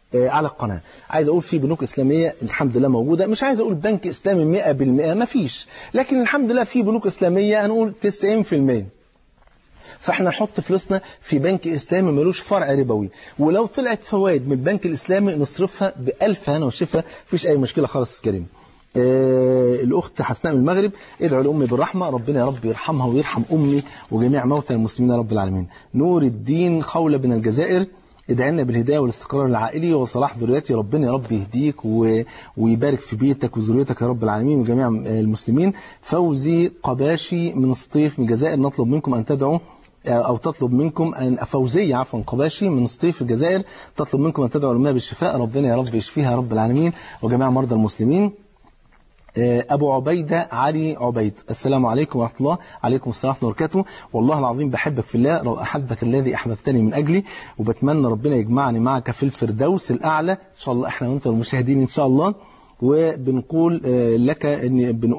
آه، على القناة عايز أقول في بنوك إسلامية الحمد لله موجودة مش عايز أقول بنك إسلامي 100% ما فيش لكن الحمد لله في بنوك إسلامية هنقول 90% فاحنا نحط فلوسنا في بنك اسلامي ملوش فرع ربوي ولو طلعت فوائد من البنك الاسلامي نصرفها بألف هنا وشفا مفيش اي مشكله خالص كريم آه الاخت حسناء من المغرب ادعوا لامي بالرحمه ربنا يا رب يرحمها ويرحم امي وجميع موتى المسلمين يا رب العالمين نور الدين خوله من الجزائر ادعي لنا بالهدايه والاستقرار العائلي وصلاح ذريتي ربنا يا رب يهديك و... ويبارك في بيتك وذريتك يا رب العالمين وجميع المسلمين فوزي قباشي من الصيف من الجزائر نطلب منكم ان تدعوا أو تطلب منكم أن فوزية عفوا قباشي من سطيف الجزائر تطلب منكم أن تدعوا لنا بالشفاء ربنا يا رب يشفيها يا رب العالمين وجميع مرضى المسلمين أبو عبيدة علي عبيد السلام عليكم ورحمة الله عليكم السلام ورحمة الله وبركاته والله العظيم بحبك في الله لو أحبك الذي أحببتني من أجلي وبتمنى ربنا يجمعني معك في الفردوس الأعلى إن شاء الله إحنا وأنت والمشاهدين إن شاء الله وبنقول لك ان بن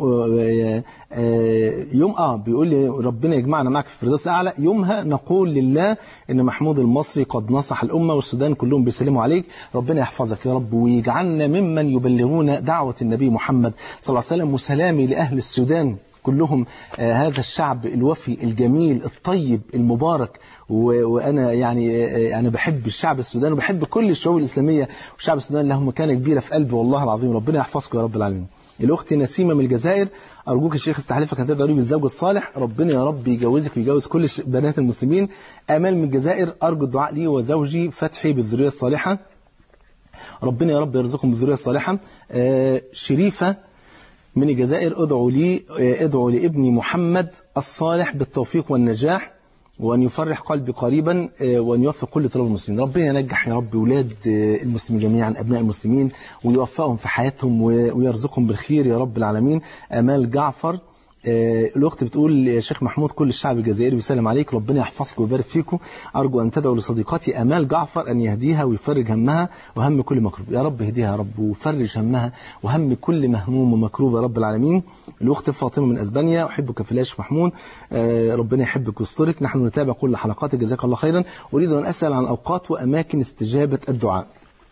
يوم اه بيقول لي ربنا يجمعنا معك في الفردوس الاعلى يومها نقول لله ان محمود المصري قد نصح الامه والسودان كلهم بيسلموا عليك ربنا يحفظك يا رب ويجعلنا ممن يبلغون دعوه النبي محمد صلى الله عليه وسلم وسلامي لاهل السودان كلهم آه هذا الشعب الوفي الجميل الطيب المبارك وانا يعني آه انا بحب الشعب السوداني وبحب كل الشعوب الاسلاميه والشعب السوداني لهم مكانه كبيره في قلبي والله العظيم ربنا يحفظكم يا رب العالمين. الاخت نسيمه من الجزائر ارجوك الشيخ استحلفك ان تدعو لي بالزوج الصالح ربنا يا رب يجوزك ويجوز كل بنات المسلمين امال من الجزائر ارجو الدعاء لي وزوجي فتحي بالذريه الصالحه ربنا يا رب يرزقهم بالذريه الصالحه آه شريفه من الجزائر ادعوا لي ادعوا لابني محمد الصالح بالتوفيق والنجاح وأن يفرح قلبي قريبا وأن يوفق كل طلاب المسلمين ربنا ينجح يا رب أولاد المسلمين جميعا أبناء المسلمين ويوفقهم في حياتهم ويرزقهم بالخير يا رب العالمين أمال جعفر الأخت بتقول يا شيخ محمود كل الشعب الجزائري بيسلم عليك ربنا يحفظكم ويبارك فيكم أرجو أن تدعوا لصديقتي أمال جعفر أن يهديها ويفرج همها وهم كل مكروب يا رب اهديها يا رب وفرج همها وهم كل مهموم ومكروب يا رب العالمين الأخت فاطمة من أسبانيا أحبك في الله يا محمود ربنا يحبك ويسترك نحن نتابع كل حلقات جزاك الله خيرا أريد أن أسأل عن أوقات وأماكن استجابة الدعاء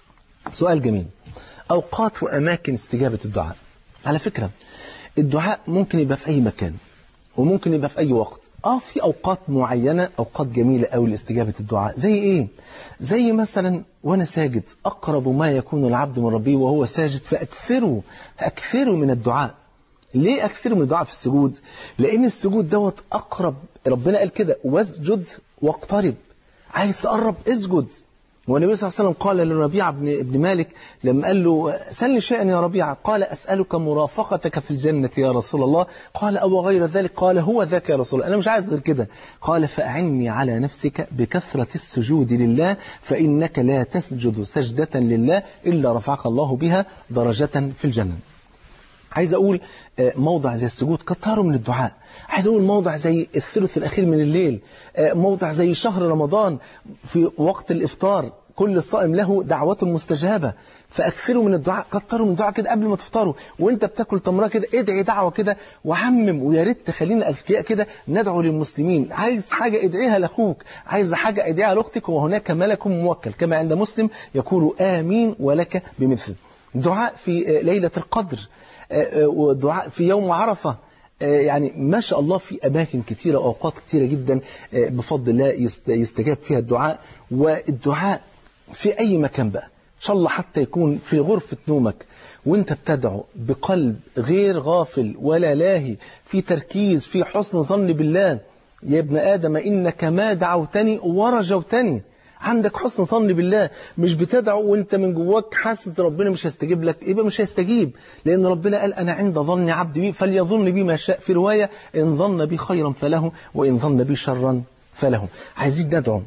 سؤال جميل أوقات وأماكن استجابة الدعاء على فكرة الدعاء ممكن يبقى في أي مكان وممكن يبقى في أي وقت آه في أوقات معينة أوقات جميلة أوي لاستجابة الدعاء زي إيه؟ زي مثلا وأنا ساجد أقرب ما يكون العبد من ربه وهو ساجد فأكثروا أكثروا من الدعاء ليه أكثروا من الدعاء في السجود؟ لأن السجود دوت أقرب ربنا قال كده واسجد واقترب عايز تقرب اسجد والنبي صلى الله عليه وسلم قال لربيعة بن, ابن مالك لما قال له سل شيئا يا ربيعة قال أسألك مرافقتك في الجنة يا رسول الله قال أو غير ذلك قال هو ذاك يا رسول الله أنا مش عايز غير كده قال فأعني على نفسك بكثرة السجود لله فإنك لا تسجد سجدة لله إلا رفعك الله بها درجة في الجنة عايز أقول موضع زي السجود كتروا من الدعاء عايز أقول موضع زي الثلث الأخير من الليل موضع زي شهر رمضان في وقت الإفطار كل صائم له دعوة مستجابة فأكثروا من الدعاء كتروا من الدعاء كده قبل ما تفطروا وانت بتاكل تمرة كده ادعي دعوة كده وعمم ويا ريت تخلينا أذكياء كده ندعو للمسلمين عايز حاجة ادعيها لأخوك عايز حاجة ادعيها لأختك وهناك ملك موكل كما عند مسلم يقول آمين ولك بمثل دعاء في ليلة القدر ودعاء في يوم عرفة يعني ما شاء الله في أماكن كثيرة وأوقات كثيرة جدا بفضل الله يستجاب فيها الدعاء والدعاء في أي مكان بقى إن شاء الله حتى يكون في غرفة نومك وانت بتدعو بقلب غير غافل ولا لاهي في تركيز في حسن ظن بالله يا ابن آدم إنك ما دعوتني ورجوتني عندك حسن ظن بالله مش بتدعو وانت من جواك حاسس ربنا مش هيستجيب لك يبقى مش هيستجيب لان ربنا قال انا عند ظن عبدي بي فليظن بي ما شاء في روايه ان ظن بي خيرا فله وان ظن بي شرا فله عايزين ندعو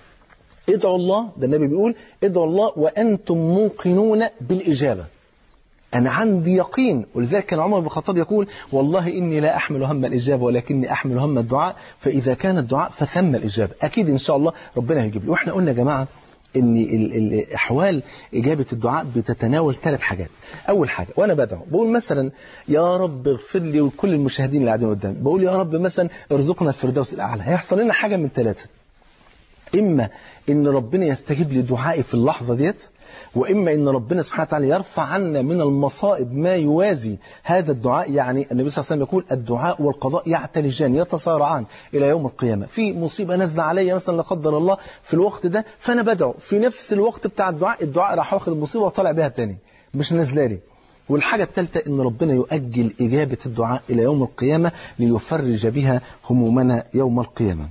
ادعوا الله ده النبي بيقول ادعوا الله وانتم موقنون بالاجابه أنا عندي يقين ولذلك كان عمر بن الخطاب يقول والله إني لا أحمل هم الإجابة ولكني أحمل هم الدعاء فإذا كان الدعاء فثم الإجابة أكيد إن شاء الله ربنا هيجيب لي وإحنا قلنا يا جماعة ان الاحوال اجابه الدعاء بتتناول ثلاث حاجات اول حاجه وانا بدعو بقول مثلا يا رب اغفر لي ولكل المشاهدين اللي قاعدين قدامي بقول يا رب مثلا ارزقنا الفردوس الاعلى هيحصل لنا حاجه من ثلاثه اما ان ربنا يستجيب لي دعائي في اللحظه ديت وإما إن ربنا سبحانه وتعالى يرفع عنا من المصائب ما يوازي هذا الدعاء يعني النبي صلى الله عليه وسلم يقول الدعاء والقضاء يعتلجان يتصارعان إلى يوم القيامة في مصيبة نازلة عليا مثلا لا قدر الله في الوقت ده فأنا بدعو في نفس الوقت بتاع الدعاء الدعاء راح واخد المصيبة وطالع بها تاني مش نازله لي والحاجة الثالثة إن ربنا يؤجل إجابة الدعاء إلى يوم القيامة ليفرج بها همومنا يوم القيامة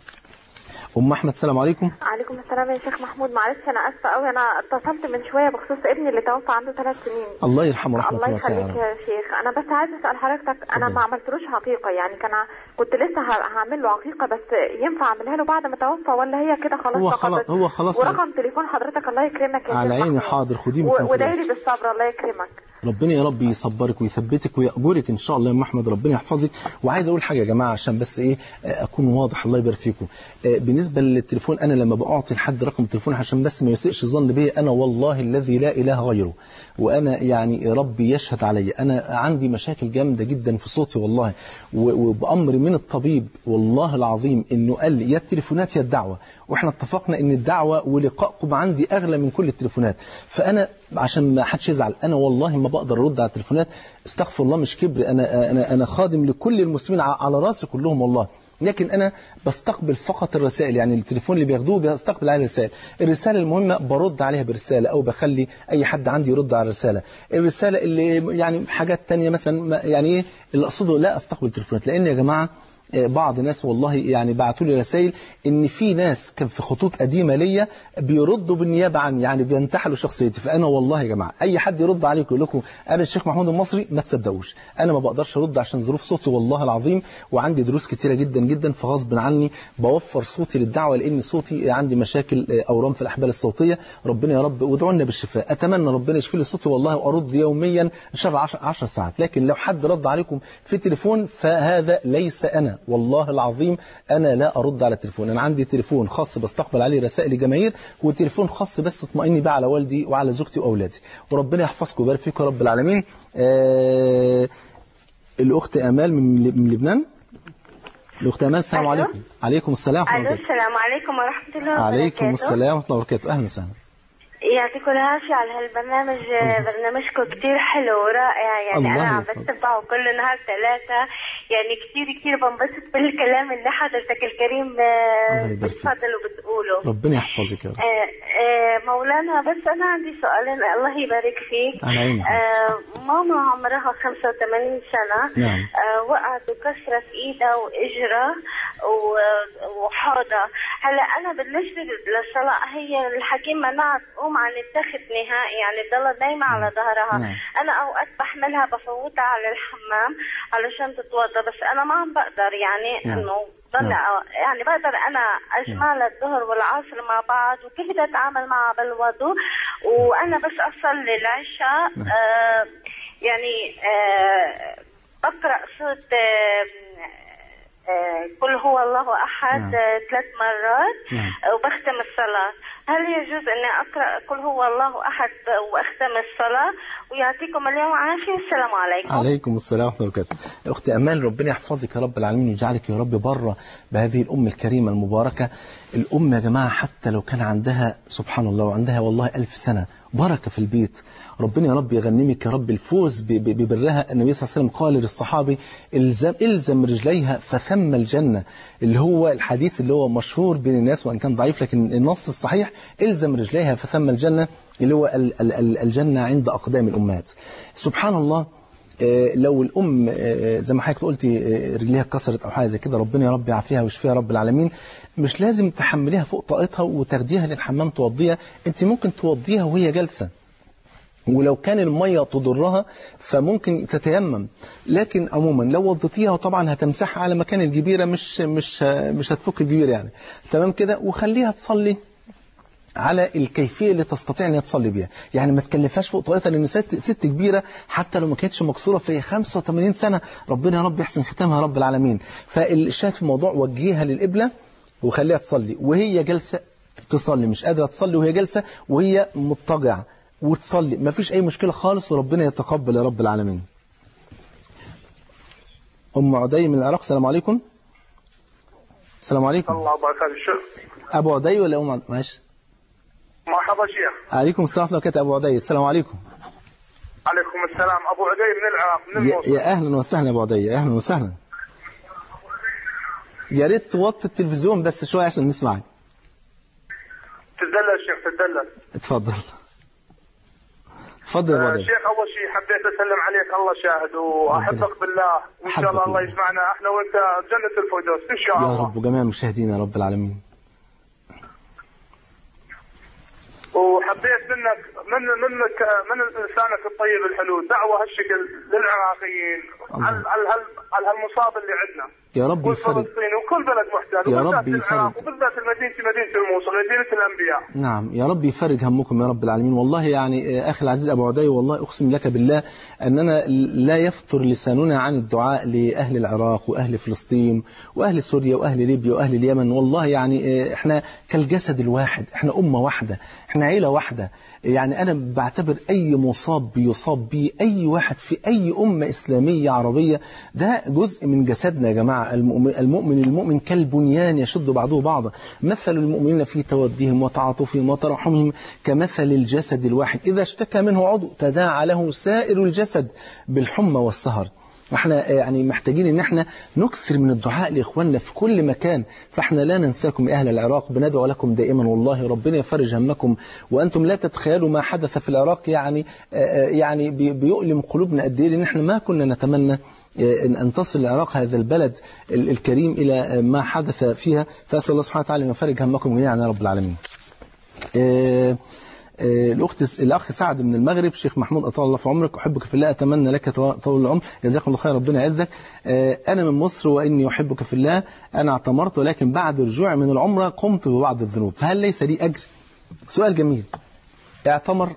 أم أحمد السلام عليكم عليكم السلام يا شيخ محمود معلش انا اسفه قوي انا اتصلت من شويه بخصوص ابني اللي توفى عنده ثلاث سنين الله يرحمه رحمة الله الله واسعة يخليك يا شيخ انا بس عايزه اسال حضرتك انا ما عملتلوش عقيقه يعني كان ع- كنت لسه ه- هعمل له عقيقه بس ينفع اعملها له بعد ما توفى ولا هي كده خلاص هو فقدت؟ خلاص هو خلاص ورقم تليفون حضرتك الله يكرمك يا على شيخ عيني محمود. حاضر خديه من و- كنترول. وادعي لي بالصبر الله يكرمك ربنا يا رب يصبرك ويثبتك ويأجرك إن شاء الله يا أم أحمد ربنا يحفظك وعايز أقول حاجة يا جماعة عشان بس إيه آه، أكون واضح الله يبارك فيكم آه، بالنسبة للتليفون أنا لما بعطي لحد رقم التليفون عشان بس ما يسيئش الظن بيا أنا والله الذي لا إله غيره وأنا يعني ربي يشهد علي أنا عندي مشاكل جامدة جدا في صوتي والله و- وبأمر من الطبيب والله العظيم إنه قال لي يا التليفونات يا الدعوة وإحنا اتفقنا إن الدعوة ولقائكم عندي أغلى من كل التليفونات فأنا عشان ما حدش يزعل أنا والله ما بقدر أرد على التليفونات استغفر الله مش كبر أنا أنا أنا خادم لكل المسلمين ع- على راسي كلهم والله لكن أنا بستقبل فقط الرسائل يعني التليفون اللي بياخدوه بستقبل عليه الرسائل الرسالة المهمة برد عليها برسالة أو بخلي أي حد عندي يرد على الرسالة الرسالة اللي يعني حاجات تانية مثلا ما- يعني إيه اللي أقصده لا أستقبل تليفونات لأن يا جماعة آه، بعض الناس والله يعني بعتوا لي رسائل ان في ناس كان في خطوط قديمه ليا بيردوا بالنيابه عني يعني بينتحلوا شخصيتي فانا والله يا جماعه اي حد يرد عليكم يقول لكم انا الشيخ محمود المصري ما تصدقوش انا ما بقدرش ارد عشان ظروف صوتي والله العظيم وعندي دروس كتيره جدا جدا فغصب عني بوفر صوتي للدعوه لان صوتي عندي مشاكل آه، اورام في الاحبال الصوتيه ربنا يا رب وادعوا لنا بالشفاء اتمنى ربنا يشفي لي صوتي والله وارد يوميا ان شاء الله 10 10 ساعات لكن لو حد رد عليكم في تليفون فهذا ليس انا والله العظيم انا لا ارد على التليفون انا عندي تليفون خاص بستقبل عليه رسائل الجماهير وتليفون خاص بس اطمئني بيه على والدي وعلى زوجتي واولادي وربنا يحفظكم ويبارك فيكم يا رب العالمين آه الاخت امال من من لبنان الاخت امال السلام ألو. عليكم عليكم السلام ورحمه الله الو وبركاته السلام عليكم ورحمه الله وبركاته عليكم السلام ورحمه الله وبركاته اهلا وسهلا يعطيكم العافيه على هالبرنامج برنامجكم كتير حلو ورائع يعني الله انا عم يحفظك. بتبعه كل نهار ثلاثه يعني كتير كتير بنبسط بالكلام اللي حضرتك الكريم آه، الله يبارك فيك. بتفضل وبتقوله ربنا يحفظك يا رب آه، آه، مولانا بس انا عندي سؤالين الله يبارك فيك على عيني. آه، ماما عمرها 85 سنه نعم. آه، وقعت وكسرت ايدها واجرها و- وحوضها هلا انا بالنسبه للصلاه هي الحكيم منعها تقوم عن التخت نهائي يعني تضلها نايمه على ظهرها نعم. انا اوقات بحملها بفوتها على الحمام علشان تتوضا بس انا ما عم بقدر يعني نعم. انه ضل يعني بقدر انا اجمع الظهر والعصر مع بعض وكيف بدي اتعامل معها بالوضوء وانا بس اصلي العشاء آه يعني آه بقرا سوره آه آه قل هو الله احد نعم. آه ثلاث مرات نعم. آه وبختم الصلاه هل يجوز اني اقرا قل هو الله احد واختم الصلاه ويعطيكم اليوم عافيه والسلام عليكم عليكم السلام ورحمة الله وبركاته أختي أمال ربنا يحفظك يا رب العالمين ويجعلك يا رب بره بهذه الأم الكريمة المباركة الأم يا جماعة حتى لو كان عندها سبحان الله وعندها والله ألف سنة بركة في البيت ربنا يا رب يغنمك يا رب الفوز ب- ب- ببرها النبي صلى الله عليه وسلم قال للصحابي الزم, الزم رجليها فثم الجنة اللي هو الحديث اللي هو مشهور بين الناس وإن كان ضعيف لكن النص الصحيح الزم رجليها فثم الجنة اللي هو ال- ال- ال- الجنة عند أقدام الأمهات سبحان الله آه، لو الأم آه، زي ما حضرتك قلتي آه، رجليها اتكسرت أو حاجة زي كده ربنا يا رب يعافيها ويشفيها رب العالمين مش لازم تحمليها فوق طاقتها وتاخديها للحمام توضيها أنت ممكن توضيها وهي جالسة ولو كان المية تضرها فممكن تتيمم لكن عموما لو وضيتيها طبعا هتمسحها على مكان الجبيرة مش مش مش هتفك الجبيرة يعني تمام كده وخليها تصلي على الكيفية اللي تستطيع ان هي تصلي بيها يعني ما تكلفهاش فوق طاقتها لان ست, ست كبيرة حتى لو ما كانتش مكسورة فهي 85 سنة ربنا يا رب يحسن ختامها رب العالمين فالشاهد في الموضوع وجهيها للقبلة وخليها تصلي وهي جالسة تصلي مش قادرة تصلي وهي جالسة وهي مضطجعة وتصلي ما فيش اي مشكلة خالص وربنا يتقبل يا رب العالمين ام عدي من العراق السلام عليكم السلام عليكم الله وبركاته الشيخ ابو عدي ولا ام عدي؟ ماشي مرحبا شيخ عليكم السلام ورحمة الله وبركاته أبو عدي السلام عليكم عليكم السلام ابو عدي من العراق من يا, الموصل يا أهلا وسهلا يا أبو عدي يا أهلا وسهلا يا ريت توطي التلفزيون بس شوية عشان نسمعك تدلل شيخ تدلل اتفضل اتفضل يا أبو آه، عدي شيخ اول شيء حبيت اسلم عليك الله شاهد واحبك بالله وان شاء الله أحبك الله بالله. يجمعنا احنا وانت بجنه الفردوس ان شاء يا الله رب وجميع المشاهدين يا رب العالمين وحبيت منك من منك من لسانك الطيب الحلو دعوه هالشكل للعراقيين على على هال- على هالمصاب اللي عندنا يا رب يفرج والفلسطيني وكل بلد محتاج يا وبالذات رب يفرج. العراق وبالذات المدينه مدينه الموصل مدينه الانبياء نعم يا رب يفرج همكم يا رب العالمين والله يعني آه، أخي العزيز أبو عدي والله أقسم لك بالله أننا لا يفتر لساننا عن الدعاء لأهل العراق وأهل فلسطين وأهل سوريا وأهل ليبيا وأهل اليمن والله يعني آه، إحنا كالجسد الواحد إحنا أمة واحدة إحنا عيلة واحدة يعني أنا بعتبر أي مصاب بيصاب به أي واحد في أي أمة إسلامية عربية ده جزء من جسدنا يا جماعة المؤمن المؤمن المؤمن كالبنيان يشد بعضه بعضا مثل المؤمنين في تودهم وتعاطفهم وترحمهم كمثل الجسد الواحد إذا اشتكى منه عضو تداعى له سائر الجسد بالحمى والسهر احنا يعني محتاجين ان احنا نكثر من الدعاء لاخواننا في كل مكان فاحنا لا ننساكم يا اهل العراق بندعو لكم دائما والله ربنا يفرج همكم وانتم لا تتخيلوا ما حدث في العراق يعني آه، آه، يعني بي- بيؤلم قلوبنا قد ايه لان احنا ما كنا نتمنى آه، ان أن تصل العراق هذا البلد ال- الكريم الى آه، ما حدث فيها فاسال الله سبحانه وتعالى ان يفرج همكم جميعا يا رب العالمين. آه، آه، الاخت الاخ سعد من المغرب شيخ محمود اطال الله في عمرك احبك في الله اتمنى لك طو- طول العمر جزاكم الله خير ربنا يعزك آه، انا من مصر واني احبك في الله انا اعتمرت ولكن بعد رجوعي من العمره قمت ببعض الذنوب فهل ليس لي اجر سؤال جميل اعتمر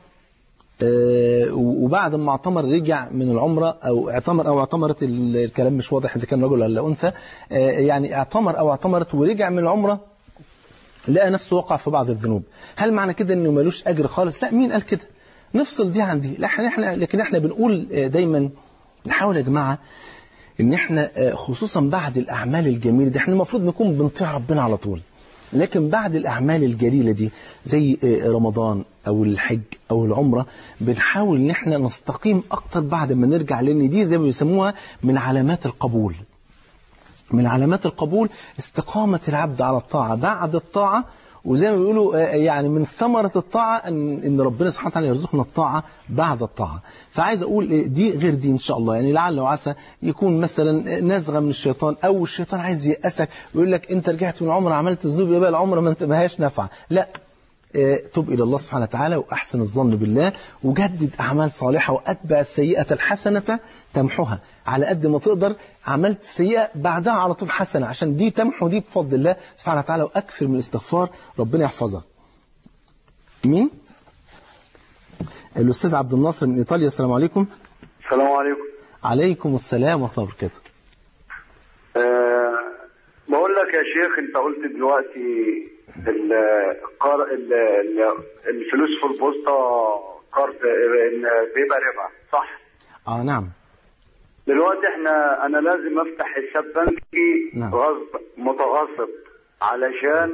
آه، وبعد ما اعتمر رجع من العمرة أو اعتمر أو اعتمرت ال- الكلام مش واضح إذا كان رجل ولا أنثى آه، يعني اعتمر أو اعتمرت ورجع من العمرة لقى نفسه وقع في بعض الذنوب هل معنى كده انه ملوش اجر خالص لا مين قال كده نفصل دي عن دي لا احنا احنا لكن احنا بنقول آه، دايما نحاول يا جماعه ان احنا آه، خصوصا بعد الاعمال الجميله دي احنا المفروض نكون بنطيع ربنا على طول لكن بعد الاعمال الجليله دي زي آه، رمضان او الحج او العمره بنحاول ان احنا نستقيم اكتر بعد ما نرجع لان دي زي ما بيسموها من علامات القبول من علامات القبول استقامة العبد على الطاعة بعد الطاعة وزي ما بيقولوا آه، يعني من ثمرة الطاعة أن إن ربنا سبحانه وتعالى يرزقنا الطاعة بعد الطاعة فعايز أقول آه، دي غير دي إن شاء الله يعني لعل وعسى يكون مثلا آه، نزغة من الشيطان أو الشيطان عايز ييأسك ويقول لك أنت رجعت من العمرة عملت الذنوب يبقى العمرة ما انت- ما هياش نافعة لا آه، تب إلى الله سبحانه وتعالى وأحسن الظن بالله وجدد أعمال صالحة وأتبع السيئة الحسنة تمحها على قد ما تقدر عملت سيئة بعدها على طول حسنة عشان دي تمحو دي بفضل الله سبحانه وتعالى وأكثر من الاستغفار ربنا يحفظها مين؟ الأستاذ عبد الناصر من إيطاليا السلام عليكم السلام عليكم عليكم السلام ورحمة الله وبركاته أه بقول لك يا شيخ انت قلت دلوقتي القار... ال- ال- الفلوس في البوسطة قرض إن بيبقى ربا صح آه نعم دلوقتي احنا انا لازم افتح حساب بنكي نعم. غصب متغصب علشان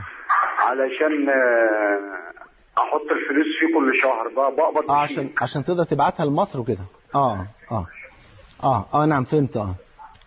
علشان آه، احط الفلوس فيه كل شهر بقى بقبض آه عشان عشان تقدر تبعتها لمصر وكده آه آه آه آه نعم فهمت آه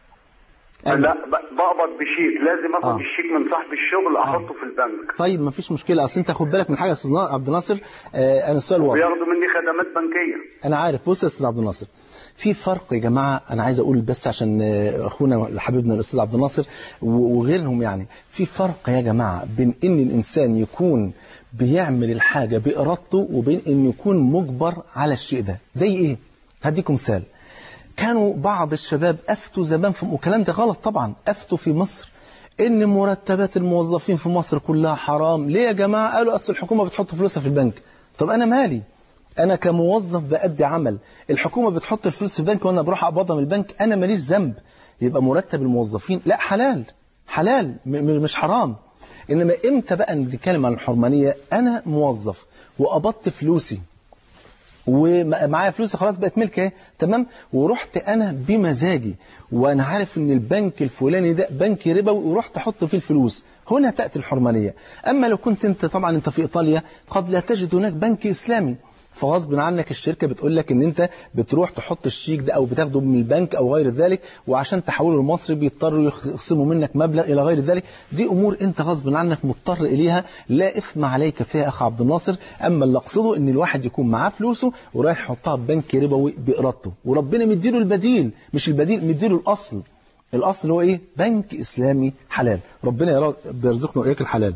لا ب- بقبض بشيك لازم اخد آه. الشيك من صاحب الشغل احطه في البنك طيب ما فيش مشكلة أصل أنت خد بالك من حاجة يا أستاذ عبد الناصر آه أنا السؤال واضح وبياخدوا مني خدمات بنكيه أنا عارف بص يا أستاذ عبد الناصر في فرق يا جماعة أنا عايز أقول بس عشان آه، أخونا حبيبنا الأستاذ عبد الناصر و- وغيرهم يعني في فرق يا جماعة بين إن الإنسان يكون بيعمل الحاجة بإرادته وبين إن يكون مجبر على الشيء ده زي إيه؟ هديكم مثال كانوا بعض الشباب أفتوا زمان في والكلام ده غلط طبعا أفتوا في مصر إن مرتبات الموظفين في مصر كلها حرام ليه يا جماعة قالوا أصل الحكومة بتحط فلوسها في البنك طب أنا مالي أنا كموظف بأدي عمل الحكومة بتحط الفلوس في البنك وأنا بروح أقبضها من البنك أنا ماليش ذنب يبقى مرتب الموظفين لا حلال حلال م- م- مش حرام إنما إمتى بقى بنتكلم عن الحرمانية أنا موظف وقبضت فلوسي ومعايا فلوس خلاص بقت ملك اهي تمام ورحت انا بمزاجي وانا عارف ان البنك الفلاني ده بنك ربوي ورحت احط فيه الفلوس هنا تاتي الحرمانيه اما لو كنت انت طبعا انت في ايطاليا قد لا تجد هناك بنك اسلامي فغصب عنك الشركه بتقول لك ان انت بتروح تحط الشيك ده او بتاخده من البنك او غير ذلك وعشان تحوله لمصري بيضطروا يخصموا منك مبلغ الى غير ذلك دي امور انت غصب عنك مضطر اليها لا اثم عليك فيها اخ عبد الناصر اما اللي اقصده ان الواحد يكون معاه فلوسه ورايح يحطها في بنك ربوي بارادته وربنا مديله البديل مش البديل مديله الاصل الاصل هو ايه بنك اسلامي حلال ربنا يا رب بيرزقنا واياك الحلال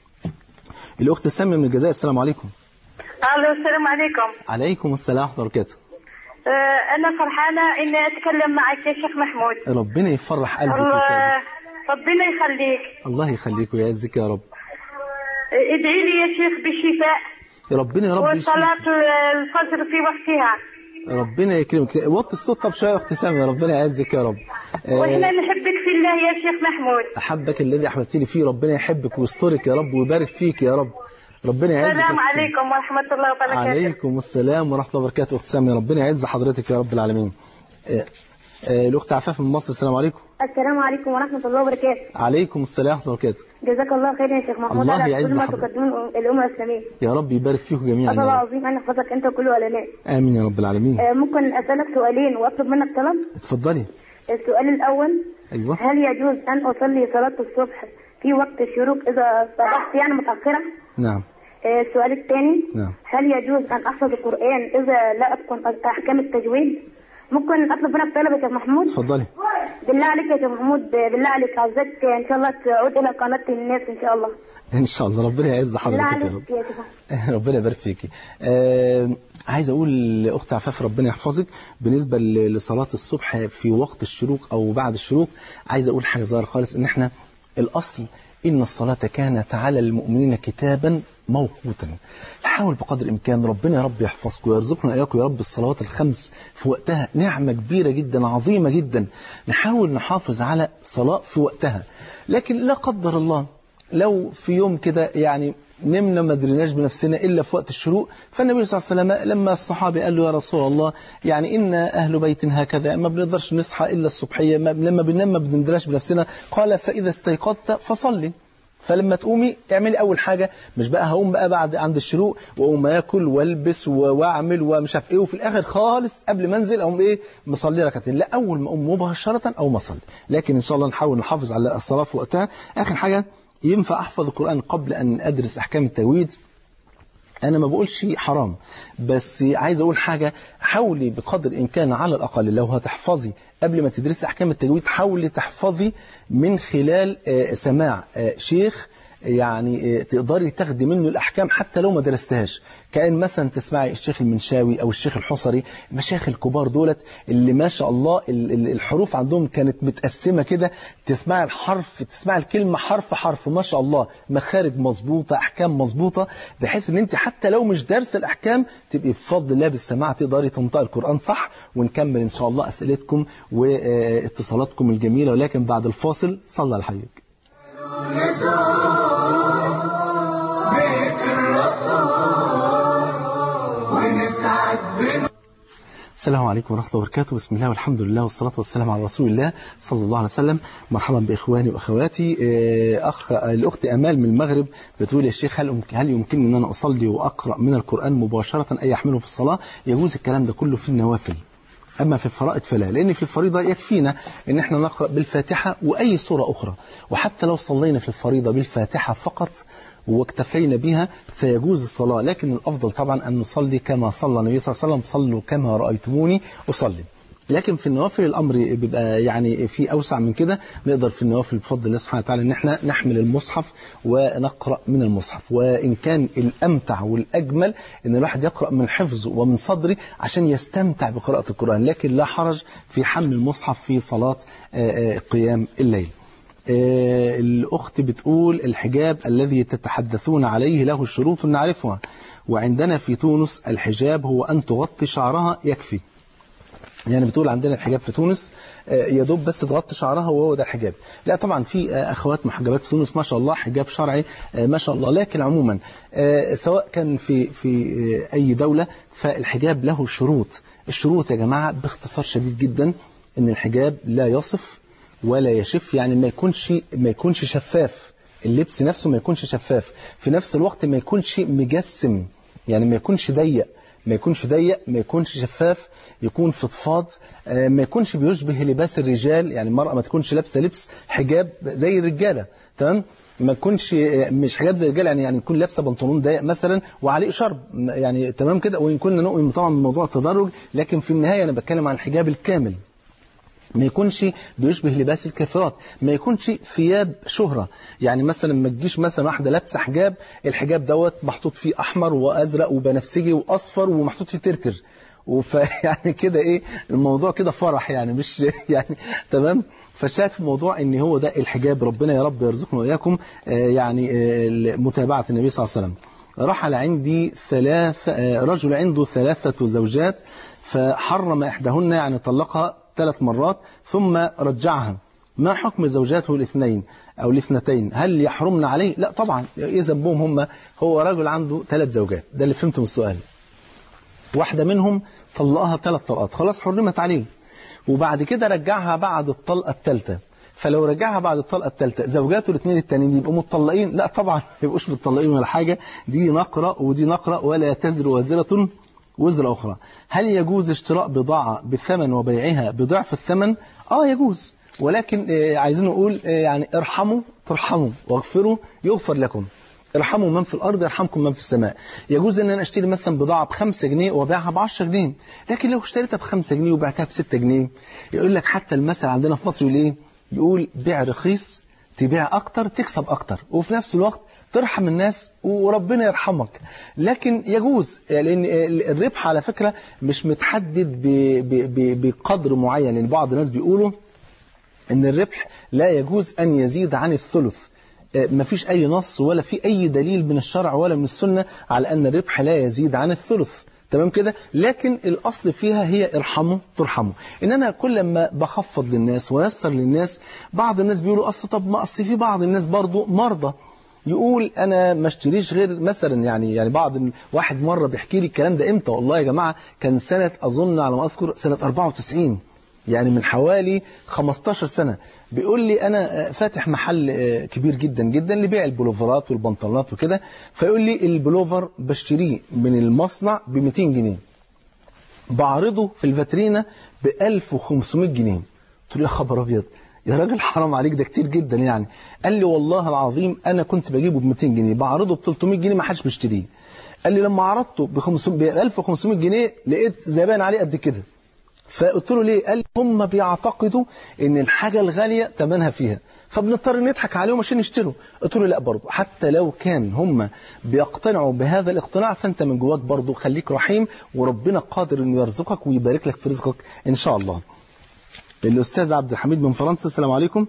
الاخت ساميه من الجزائر السلام عليكم الو السلام عليكم عليكم السلام ورحمه الله وبركاته آه، انا فرحانه اني اتكلم معك يا شيخ محمود ربنا يفرح قلبك الله ويسعدك ربنا يخليك الله يخليك ويعزك يا رب آه، ادعي لي يا شيخ بالشفاء يا ربنا يا رب يشفيك. وصلاة الفجر في وقتها ربنا يكرمك وطي الصوت طب شويه يا اخت ساميه ربنا يعزك يا رب واحنا آه، نحبك في الله يا شيخ محمود احبك الذي احببتني فيه ربنا يحبك ويسترك يا رب ويبارك فيك يا رب ربنا يعزك السلام يا أخت سامية. عليكم ورحمة الله وبركاته عليكم السلام ورحمه الله وبركاته اخت ساميه ربنا يعز حضرتك يا رب العالمين آه، آه، الاخت عفاف من مصر السلام عليكم السلام عليكم ورحمة الله وبركاته عليكم السلام ورحمه الله وبركاته جزاك الله خير يا شيخ محمود الله على يعز كل ما حضرتك. تقدمه الأمة الإسلامية يا رب يبارك فيكم جميعا أسأل يا الله رب العظيم أن يحفظك أنت وكل علماء امين يا رب العالمين آه، ممكن أسألك سؤالين وأطلب منك طلب اتفضلي السؤال الأول ايوه هل يجوز أن أصلي صلاة الصبح في وقت الشروق إذا صبحت يعني متأخرة نعم آه، السؤال الثاني نعم هل يجوز أن أحفظ القرآن إذا لا أتقن أحكام التجويد ممكن أطلب منك طلب يا شيخ محمود اتفضلي بالله عليك يا شيخ محمود آه، بالله عليك عاوزاك آه، إن شاء الله تعود إلى قناة الناس إن شاء الله ان شاء الله ربنا يعز بالله حضرتك يا رب عليك يا شيخ محمود. ربنا يبارك فيكي آه عايز اقول لاخت عفاف ربنا يحفظك بالنسبه ل- لصلاه الصبح في وقت الشروق او بعد الشروق عايز اقول حاجه صغيره خالص ان احنا الاصل ان الصلاه كانت على المؤمنين كتابا موقوتا نحاول بقدر الامكان ربنا يا رب يحفظكم ويرزقنا اياكم يا رب الصلوات الخمس في وقتها نعمه كبيره جدا عظيمه جدا نحاول نحافظ على صلاه في وقتها لكن لا قدر الله لو في يوم كده يعني نمنا ما دريناش بنفسنا إلا في وقت الشروق فالنبي صلى الله عليه وسلم لما الصحابي قال له يا رسول الله يعني إن أهل بيت هكذا ما بنقدرش نصحى إلا الصبحية ما لما بننام ما بندراش بنفسنا قال فإذا استيقظت فصلي فلما تقومي اعملي اول حاجه مش بقى هقوم بقى بعد عند الشروق واقوم اكل والبس و- واعمل ومش عارف ايه وفي الاخر خالص قبل ما انزل اقوم ايه مصلي ركعتين لا اول ما اقوم مباشره او مصلي لكن ان شاء الله نحاول نحافظ على الصلاه في وقتها اخر حاجه ينفع احفظ القران قبل ان ادرس احكام التجويد انا ما بقولش حرام بس عايز اقول حاجه حاولي بقدر الامكان على الاقل لو هتحفظي قبل ما تدرسي احكام التجويد حاولي تحفظي من خلال آه، سماع آه، شيخ يعني آه، تقدري تاخدي منه الاحكام حتى لو ما درستهاش كان مثلا تسمعي الشيخ المنشاوي او الشيخ الحصري مشايخ الكبار دولت اللي ما شاء الله ال- ال- الحروف عندهم كانت متقسمه كده تسمعي الحرف تسمعي الكلمه حرف حرف ما شاء الله مخارج مظبوطه احكام مظبوطه بحيث ان انت حتى لو مش دارسه الاحكام تبقي بفضل الله بالسماع تقدري تنطقي القران صح ونكمل ان شاء الله اسئلتكم واتصالاتكم الجميله ولكن بعد الفاصل صلى على حبيبك بيت الرسول ونسعد بنا السلام عليكم ورحمة الله وبركاته بسم الله والحمد لله والصلاة والسلام على رسول الله صلى الله عليه وسلم مرحبا بإخواني وأخواتي آه، أخ الأخت أمال من المغرب بتقول يا شيخ هل يمكن- هل يمكنني أن أنا أصلي وأقرأ من القرآن مباشرة أي أحمله في الصلاة يجوز الكلام ده كله في النوافل أما في الفرائض فلا لأن في الفريضة يكفينا أن احنا نقرأ بالفاتحة وأي سورة أخرى وحتى لو صلينا في الفريضة بالفاتحة فقط واكتفينا بها فيجوز الصلاة لكن الأفضل طبعا أن نصلي كما صلى النبي صلى الله عليه وسلم صلوا كما رأيتموني أصلي لكن في النوافل الامر بيبقى يعني في اوسع من كده نقدر في النوافل بفضل الله سبحانه وتعالى ان احنا نحمل المصحف ونقرا من المصحف وان كان الامتع والاجمل ان الواحد يقرا من حفظه ومن صدره عشان يستمتع بقراءه القران لكن لا حرج في حمل المصحف في صلاه آه، آه، قيام الليل آه، الأخت بتقول الحجاب الذي تتحدثون عليه له شروط نعرفها وعندنا في تونس الحجاب هو أن تغطي شعرها يكفي يعني بتقول عندنا الحجاب في تونس آه، يا دوب بس تغطي شعرها وهو ده الحجاب لا طبعا في آه، اخوات محجبات في تونس ما شاء الله حجاب شرعي آه، ما شاء الله لكن عموما آه، سواء كان في في آه، اي دوله فالحجاب له شروط الشروط يا جماعه باختصار شديد جدا ان الحجاب لا يصف ولا يشف يعني ما يكونش ما يكونش شفاف اللبس نفسه ما يكونش شفاف في نفس الوقت ما يكونش مجسم يعني ما يكونش ضيق ما يكونش ضيق ما يكونش شفاف يكون فضفاض آه، ما يكونش بيشبه لباس الرجال يعني المرأة ما تكونش لابسة لبس حجاب زي الرجالة تمام ما تكونش آه، مش حجاب زي الرجال يعني يعني يكون لابسه بنطلون ضيق مثلا وعليه شرب يعني تمام كده وان كنا نؤمن طبعا بموضوع التدرج لكن في النهايه انا بتكلم عن الحجاب الكامل ما يكونش بيشبه لباس الكافرات ما يكونش ثياب شهرة يعني مثلا ما تجيش مثلا واحدة لابسة حجاب الحجاب دوت محطوط فيه أحمر وأزرق وبنفسجي وأصفر ومحطوط فيه ترتر وفيعني كده ايه الموضوع كده فرح يعني مش يعني تمام فالشاهد في الموضوع ان هو ده الحجاب ربنا يا رب يرزقنا واياكم آه، يعني آه، متابعه النبي صلى الله عليه وسلم رحل عندي ثلاث آه، رجل عنده ثلاثه زوجات فحرم احداهن يعني طلقها ثلاث مرات ثم رجعها ما حكم زوجاته الاثنين او الاثنتين هل يحرمن عليه لا طبعا ايه ذنبهم هم هو رجل عنده ثلاث زوجات ده اللي فهمته من السؤال واحدة منهم طلقها ثلاث طلقات خلاص حرمت عليه وبعد كده رجعها بعد الطلقة الثالثة فلو رجعها بعد الطلقة الثالثة زوجاته الاثنين التانيين يبقوا متطلقين لا طبعا ما يبقوش متطلقين ولا حاجة دي نقرة ودي نقرة ولا تزر وازرة وزر أخرى هل يجوز اشتراء بضاعة بثمن وبيعها بضعف الثمن اه يجوز ولكن آه، عايزين نقول آه، يعني ارحموا ترحموا واغفروا يغفر لكم ارحموا من في الارض يرحمكم من في السماء يجوز ان انا اشتري مثلا بضاعه ب 5 جنيه وابيعها ب 10 جنيه لكن لو اشتريتها ب 5 جنيه وبعتها ب 6 جنيه يقول لك حتى المثل عندنا في مصر يقول ايه يقول بيع رخيص تبيع اكتر تكسب اكتر وفي نفس الوقت ترحم الناس وربنا يرحمك لكن يجوز لان الربح على فكره مش متحدد ب- ب- ب- بقدر معين لان بعض الناس بيقولوا ان الربح لا يجوز ان يزيد عن الثلث آه، مفيش اي نص ولا في اي دليل من الشرع ولا من السنه على ان الربح لا يزيد عن الثلث تمام كده لكن الاصل فيها هي ارحموا ترحموا ان انا كل ما بخفض للناس ويسر للناس بعض الناس بيقولوا اصل طب ما اصل في بعض الناس برضو مرضى يقول انا ما اشتريش غير مثلا يعني يعني بعض ال- واحد مره بيحكي لي الكلام ده امتى والله يا جماعه كان سنه اظن على ما اذكر سنه 94 يعني من حوالي 15 سنة بيقول لي أنا آه، فاتح محل آه، كبير جدا جدا لبيع البلوفرات والبنطلونات وكده فيقول لي البلوفر بشتريه من المصنع ب 200 جنيه بعرضه في الفاترينا ب 1500 جنيه قلت له يا خبر أبيض يا راجل حرام عليك ده كتير جدا يعني قال لي والله العظيم أنا كنت بجيبه ب 200 جنيه بعرضه ب 300 جنيه ما حدش بيشتريه قال لي لما عرضته ب 500 ب 1500 جنيه لقيت زبائن عليه قد كده فقلت له ليه قال لي هم بيعتقدوا ان الحاجة الغالية ثمنها فيها فبنضطر نضحك عليهم عشان يشتروا قلت له لا برضه حتى لو كان هم بيقتنعوا بهذا الاقتناع فانت من جواك برضه خليك رحيم وربنا قادر انه يرزقك ويبارك لك في رزقك ان شاء الله الاستاذ عبد الحميد من فرنسا السلام عليكم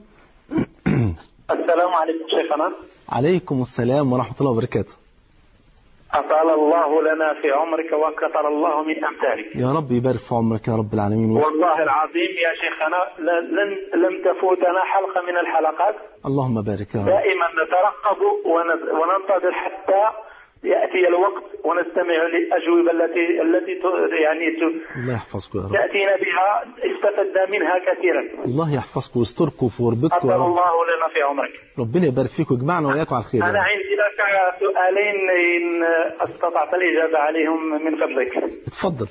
السلام عليكم شيخنا عليكم السلام ورحمة الله وبركاته أطال الله لنا في عمرك وكثر الله من أمثالك يا رب يبارك في عمرك يا رب العالمين والله العظيم يا شيخنا ل- لن لم تفوتنا حلقة من الحلقات اللهم بارك يا رب دائما نترقب ون- وننتظر حتى يأتي الوقت ونستمع للأجوبة التي التي ت- يعني ت- الله يحفظكم يا رب تأتينا بها استفدنا منها كثيرا الله يحفظكم ويستركم في غربتكم أطال يا رب الله لنا في عمرك ربنا يبارك فيكم ويجمعنا وإياكم على الخير يا أنا رب. عندي لك سؤالين إن استطعت الإجابة عليهم من فضلك اتفضل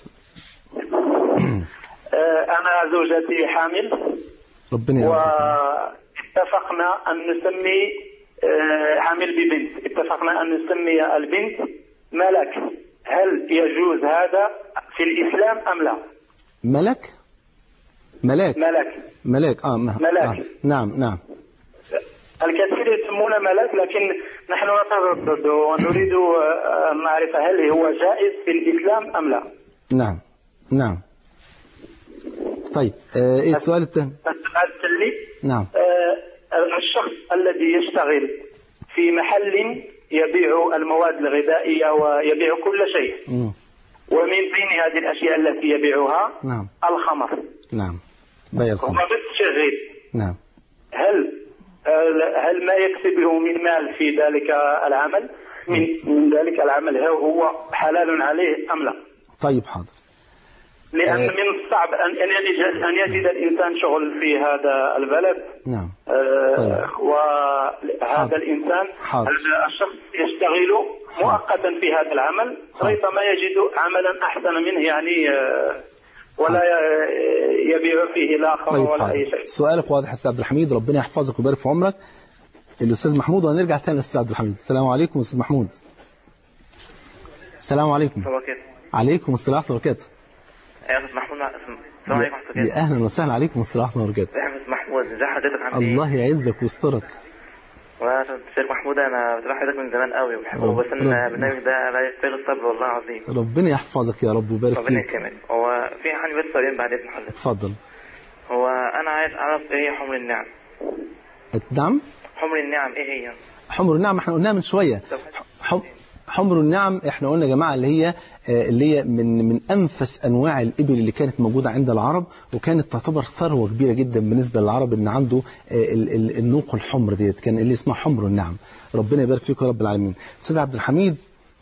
آه، أنا زوجتي حامل ربنا يبارك واتفقنا أن نسمي آه، حامل ببنت اتفقنا أن نسمي البنت ملك هل يجوز هذا في الإسلام أم لا ملك ملاك ملك ملاك اه م- ملاك. آه. نعم نعم الكثير يسمونه ملك لكن نحن نتردد ونريد آه، أن نعرف هل هو جائز في الإسلام أم لا نعم نعم طيب آه ايه السؤال الثاني السؤال الثاني نعم آه، الشخص الذي يشتغل في محل يبيع المواد الغذائية ويبيع كل شيء مم. ومن بين هذه الاشياء التي يبيعها نعم الخمر نعم بيع الخمر وما بالتشغيل نعم هل هل ما يكسبه من مال في ذلك العمل من من ذلك العمل هل هو حلال عليه ام لا؟ طيب حاضر لان آه. من الصعب ان ان يجد ان يجد الانسان شغل في هذا البلد نعم آه، وهذا الانسان حاضر. هذا الشخص يشتغل مؤقتا في هذا العمل ربما يجد عملا احسن منه يعني آه، ولا ي- يبيع فيه لا خمر طيب ولا اي حاضر شيء سؤالك واضح يا استاذ عبد الحميد ربنا يحفظك ويبارك في عمرك الاستاذ محمود وهنرجع تاني للاستاذ عبد الحميد السلام عليكم استاذ محمود السلام عليكم عليكم السلام ورحمه الله وبركاته يا استاذ محمود السلام عليكم ورحمه الله يا اهلا وسهلا عليكم السلام ورحمه الله وبركاته ازيك يا استاذ محمود ازي حضرتك عامل ايه؟ الله يعزك ويسترك وانا شيخ محمود انا بتابع حضرتك من زمان قوي وبحبه بس ان ربنا- البرنامج ده لا يستاهل الصبر والله العظيم ربنا يحفظك يا رب ويبارك ربنا فيك يكرمك هو في عندي بس سؤالين بعد اذن حضرتك اتفضل هو انا عايز اعرف ايه هي حمر النعم نعم حمر النعم ايه هي؟ حمر النعم احنا قلناها من شويه حم- حمر النعم احنا قلنا يا جماعه اللي هي آه، اللي هي من من انفس انواع الابل اللي كانت موجوده عند العرب وكانت تعتبر ثروه كبيره جدا بالنسبه للعرب ان عنده آه، ال- ال- النوق الحمر ديت كان اللي اسمها حمر النعم ربنا يبارك فيك يا رب العالمين استاذ عبد الحميد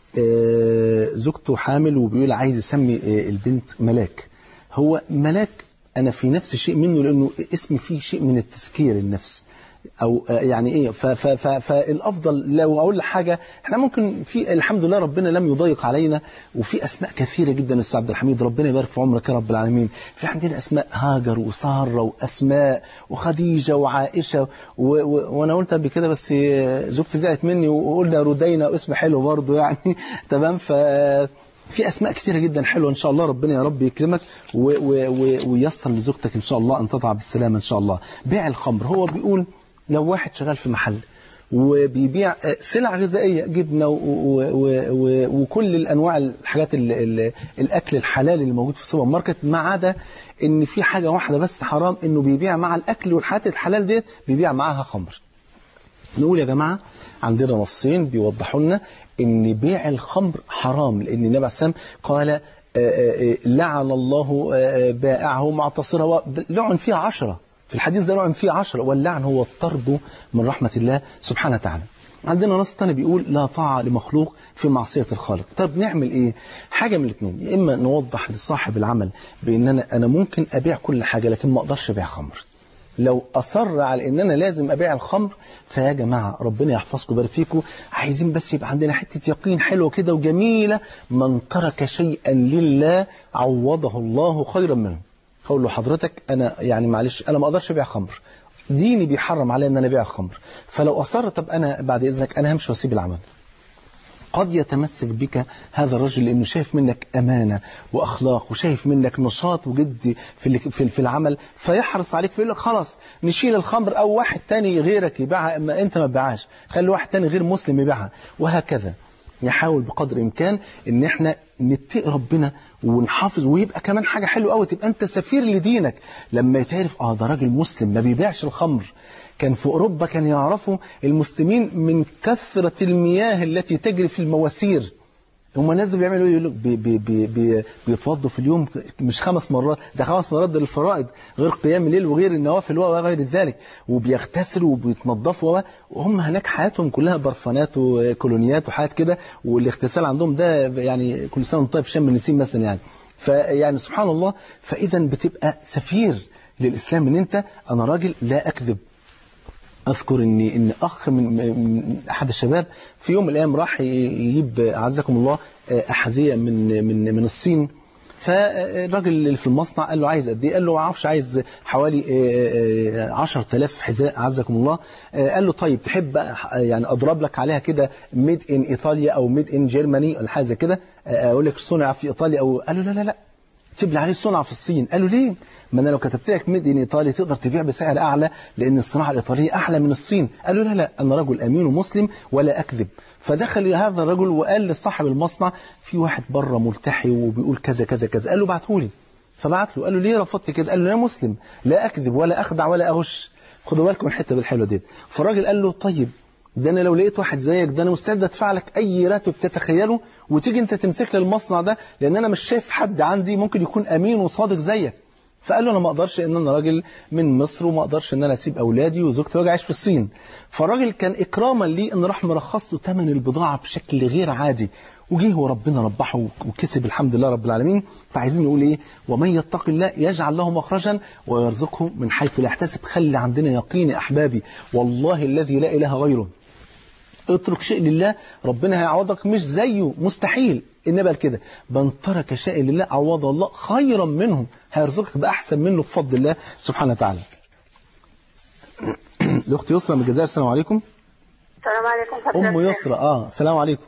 آه، زوجته حامل وبيقول عايز يسمي آه، البنت ملاك هو ملاك انا في نفس شيء منه لانه اسم فيه شيء من التذكير النفس او آه، يعني ايه ف- ف- ف- فالافضل لو اقول لك حاجه احنا ممكن في الحمد لله ربنا لم يضيق علينا وفي اسماء كثيره جدا يا استاذ عبد الحميد ربنا يبارك في عمرك يا رب العالمين في عندنا اسماء هاجر وساره واسماء وخديجه وعائشه و و وانا قلت قبل كده بس آه، زوجتي زعلت مني وقلنا ردينا اسم حلو برضه يعني تمام ف في اسماء كثيره جدا حلوه ان شاء الله ربنا يا رب يكرمك و- و- و- وييسر لزوجتك ان شاء الله ان تضع بالسلامه ان شاء الله بيع الخمر هو بيقول لو واحد شغال في محل وبيبيع آه، سلع غذائيه جبنه و- و- و- و- وكل الانواع الحاجات ال- ال- الاكل الحلال اللي موجود في السوبر ماركت ما عدا ان في حاجه واحده بس حرام انه بيبيع مع الاكل والحاجات الحلال ديت بيبيع معاها خمر نقول يا جماعة عندنا نصين بيوضحوا لنا ان بيع الخمر حرام لان النبي عليه السلام قال آه، آه، آه، لعن الله آه، بائعه معتصره لعن فيه عشرة في الحديث ده لعن فيه عشرة واللعن هو الطرد من رحمة الله سبحانه وتعالى عندنا نص تاني بيقول لا طاعة لمخلوق في معصية الخالق طب نعمل ايه حاجة من الاثنين يا اما نوضح لصاحب العمل بان انا انا ممكن ابيع كل حاجة لكن ما اقدرش ابيع خمر لو أصر على إن أنا لازم أبيع الخمر فيا جماعة ربنا يحفظكم ويبارك فيكم عايزين بس يبقى عندنا حتة يقين حلوة كده وجميلة من ترك شيئا لله عوضه الله خيرا منه أقول له حضرتك أنا يعني معلش أنا ما أقدرش أبيع خمر ديني بيحرم علي إن أنا أبيع الخمر فلو أصر طب أنا بعد إذنك أنا همشي وأسيب العمل قد يتمسك بك هذا الرجل لانه شايف منك امانه واخلاق وشايف منك نشاط وجد في ال- في في العمل فيحرص عليك فيقول لك خلاص نشيل الخمر او واحد تاني غيرك يبيعها اما انت ما تبيعهاش خلي واحد تاني غير مسلم يبيعها وهكذا نحاول بقدر الامكان ان احنا نتقي ربنا ونحافظ ويبقى كمان حاجه حلوه قوي تبقى انت سفير لدينك لما يتعرف اه ده راجل مسلم ما بيبيعش الخمر كان في أوروبا كان يعرفوا المسلمين من كثرة المياه التي تجري في المواسير هم الناس اللي بيعملوا ايه يقول لك بي بي بي بي بيتوضوا في اليوم مش خمس مرات ده خمس مرات ده للفرائض غير قيام الليل وغير النوافل وغير ذلك وبيغتسلوا وبيتنضفوا وهم هناك حياتهم كلها برفانات وكولونيات وحاجات كده والاغتسال عندهم ده يعني كل سنه وانت طيب في شم النسيم مثلا يعني فيعني سبحان الله فاذا بتبقى سفير للاسلام ان انت انا راجل لا اكذب اذكر ان ان اخ من, من احد الشباب في يوم من الايام راح يجيب اعزكم الله احذيه من من من الصين فالراجل اللي في المصنع قال له عايز قد ايه؟ قال له ما اعرفش عايز حوالي 10000 حذاء اعزكم الله قال له طيب تحب يعني اضرب لك عليها كده ميد ان ايطاليا او ميد ان جيرماني ولا حاجه زي كده اقول لك صنع في ايطاليا او قال له لا لا لا اكتب لي عليه صنع في الصين قالوا ليه ما انا لو كتبت لك ميد ان ايطالي تقدر تبيع بسعر اعلى لان الصناعه الايطاليه احلى من الصين قالوا لا لا انا رجل امين ومسلم ولا اكذب فدخل هذا الرجل وقال لصاحب المصنع في واحد بره ملتحي وبيقول كذا كذا كذا قال له ابعته لي فبعت له قال له ليه رفضت كده قال له انا مسلم لا اكذب ولا اخدع ولا اغش خدوا بالكم من الحته بالحلوه دي فالراجل قال له طيب ده انا لو لقيت واحد زيك ده انا مستعد ادفع لك اي راتب تتخيله وتيجي انت تمسك لي المصنع ده لان انا مش شايف حد عندي ممكن يكون امين وصادق زيك فقال له انا ما اقدرش ان انا راجل من مصر وما اقدرش ان انا اسيب اولادي وزوجتي واجي اعيش في الصين فالراجل كان اكراما لي ان راح مرخص له ثمن البضاعه بشكل غير عادي وجه وربنا ربحه وكسب الحمد لله رب العالمين فعايزين نقول ايه ومن يتق الله يجعل له مخرجا ويرزقه من حيث لا يحتسب خلي عندنا يقين يا احبابي والله الذي لا اله غيره اترك شيء لله ربنا هيعوضك مش زيه مستحيل النبي قال كده من ترك شيء لله عوض الله خيرا منه هيرزقك بأحسن منه بفضل الله سبحانه وتعالى الأخت يسرى من الجزائر السلام عليكم السلام عليكم فضل أم الشيخ. يسرى آه السلام عليكم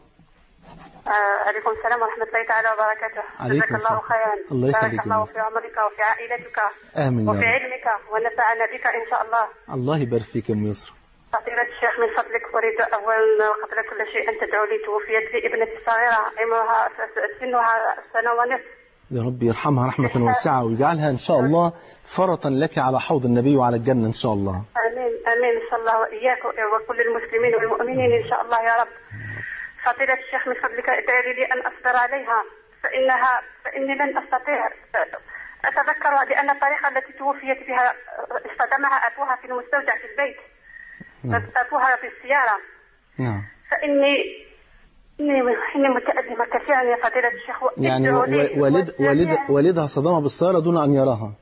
آه، عليكم السلام ورحمة الله تعالى وبركاته عليكم جزاك الله السلام. خيرا الله يخليك بارك يا الله مس. في عمرك وفي عائلتك آمين يا وفي رب علمك ونفعنا بك إن شاء الله الله يبارك فيك يا أم يسرى فضيلة الشيخ من فضلك أريد أولا وقبل كل شيء أن تدعو لي توفيت لي ابنتي الصغيرة عمرها سنها سنة ونصف يا رب يرحمها رحمة واسعة ويجعلها إن شاء الله فرطا لك على حوض النبي وعلى الجنة إن شاء الله آمين آمين إن شاء الله وإياك وكل المسلمين والمؤمنين إن شاء الله يا رب فضيلة الشيخ من فضلك ادعي لي أن أصبر عليها فإنها فإني لن أستطيع أتذكر بأن الطريقة التي توفيت بها اصطدمها أبوها في المستودع في البيت نعم. أبوها في السيارة نعم فإني إني إني متألمة كثيرا يا فضيلة الشيخ يعني ادعوا لي و- والد والد والجميع- والدها صدمها بالسيارة دون أن يراها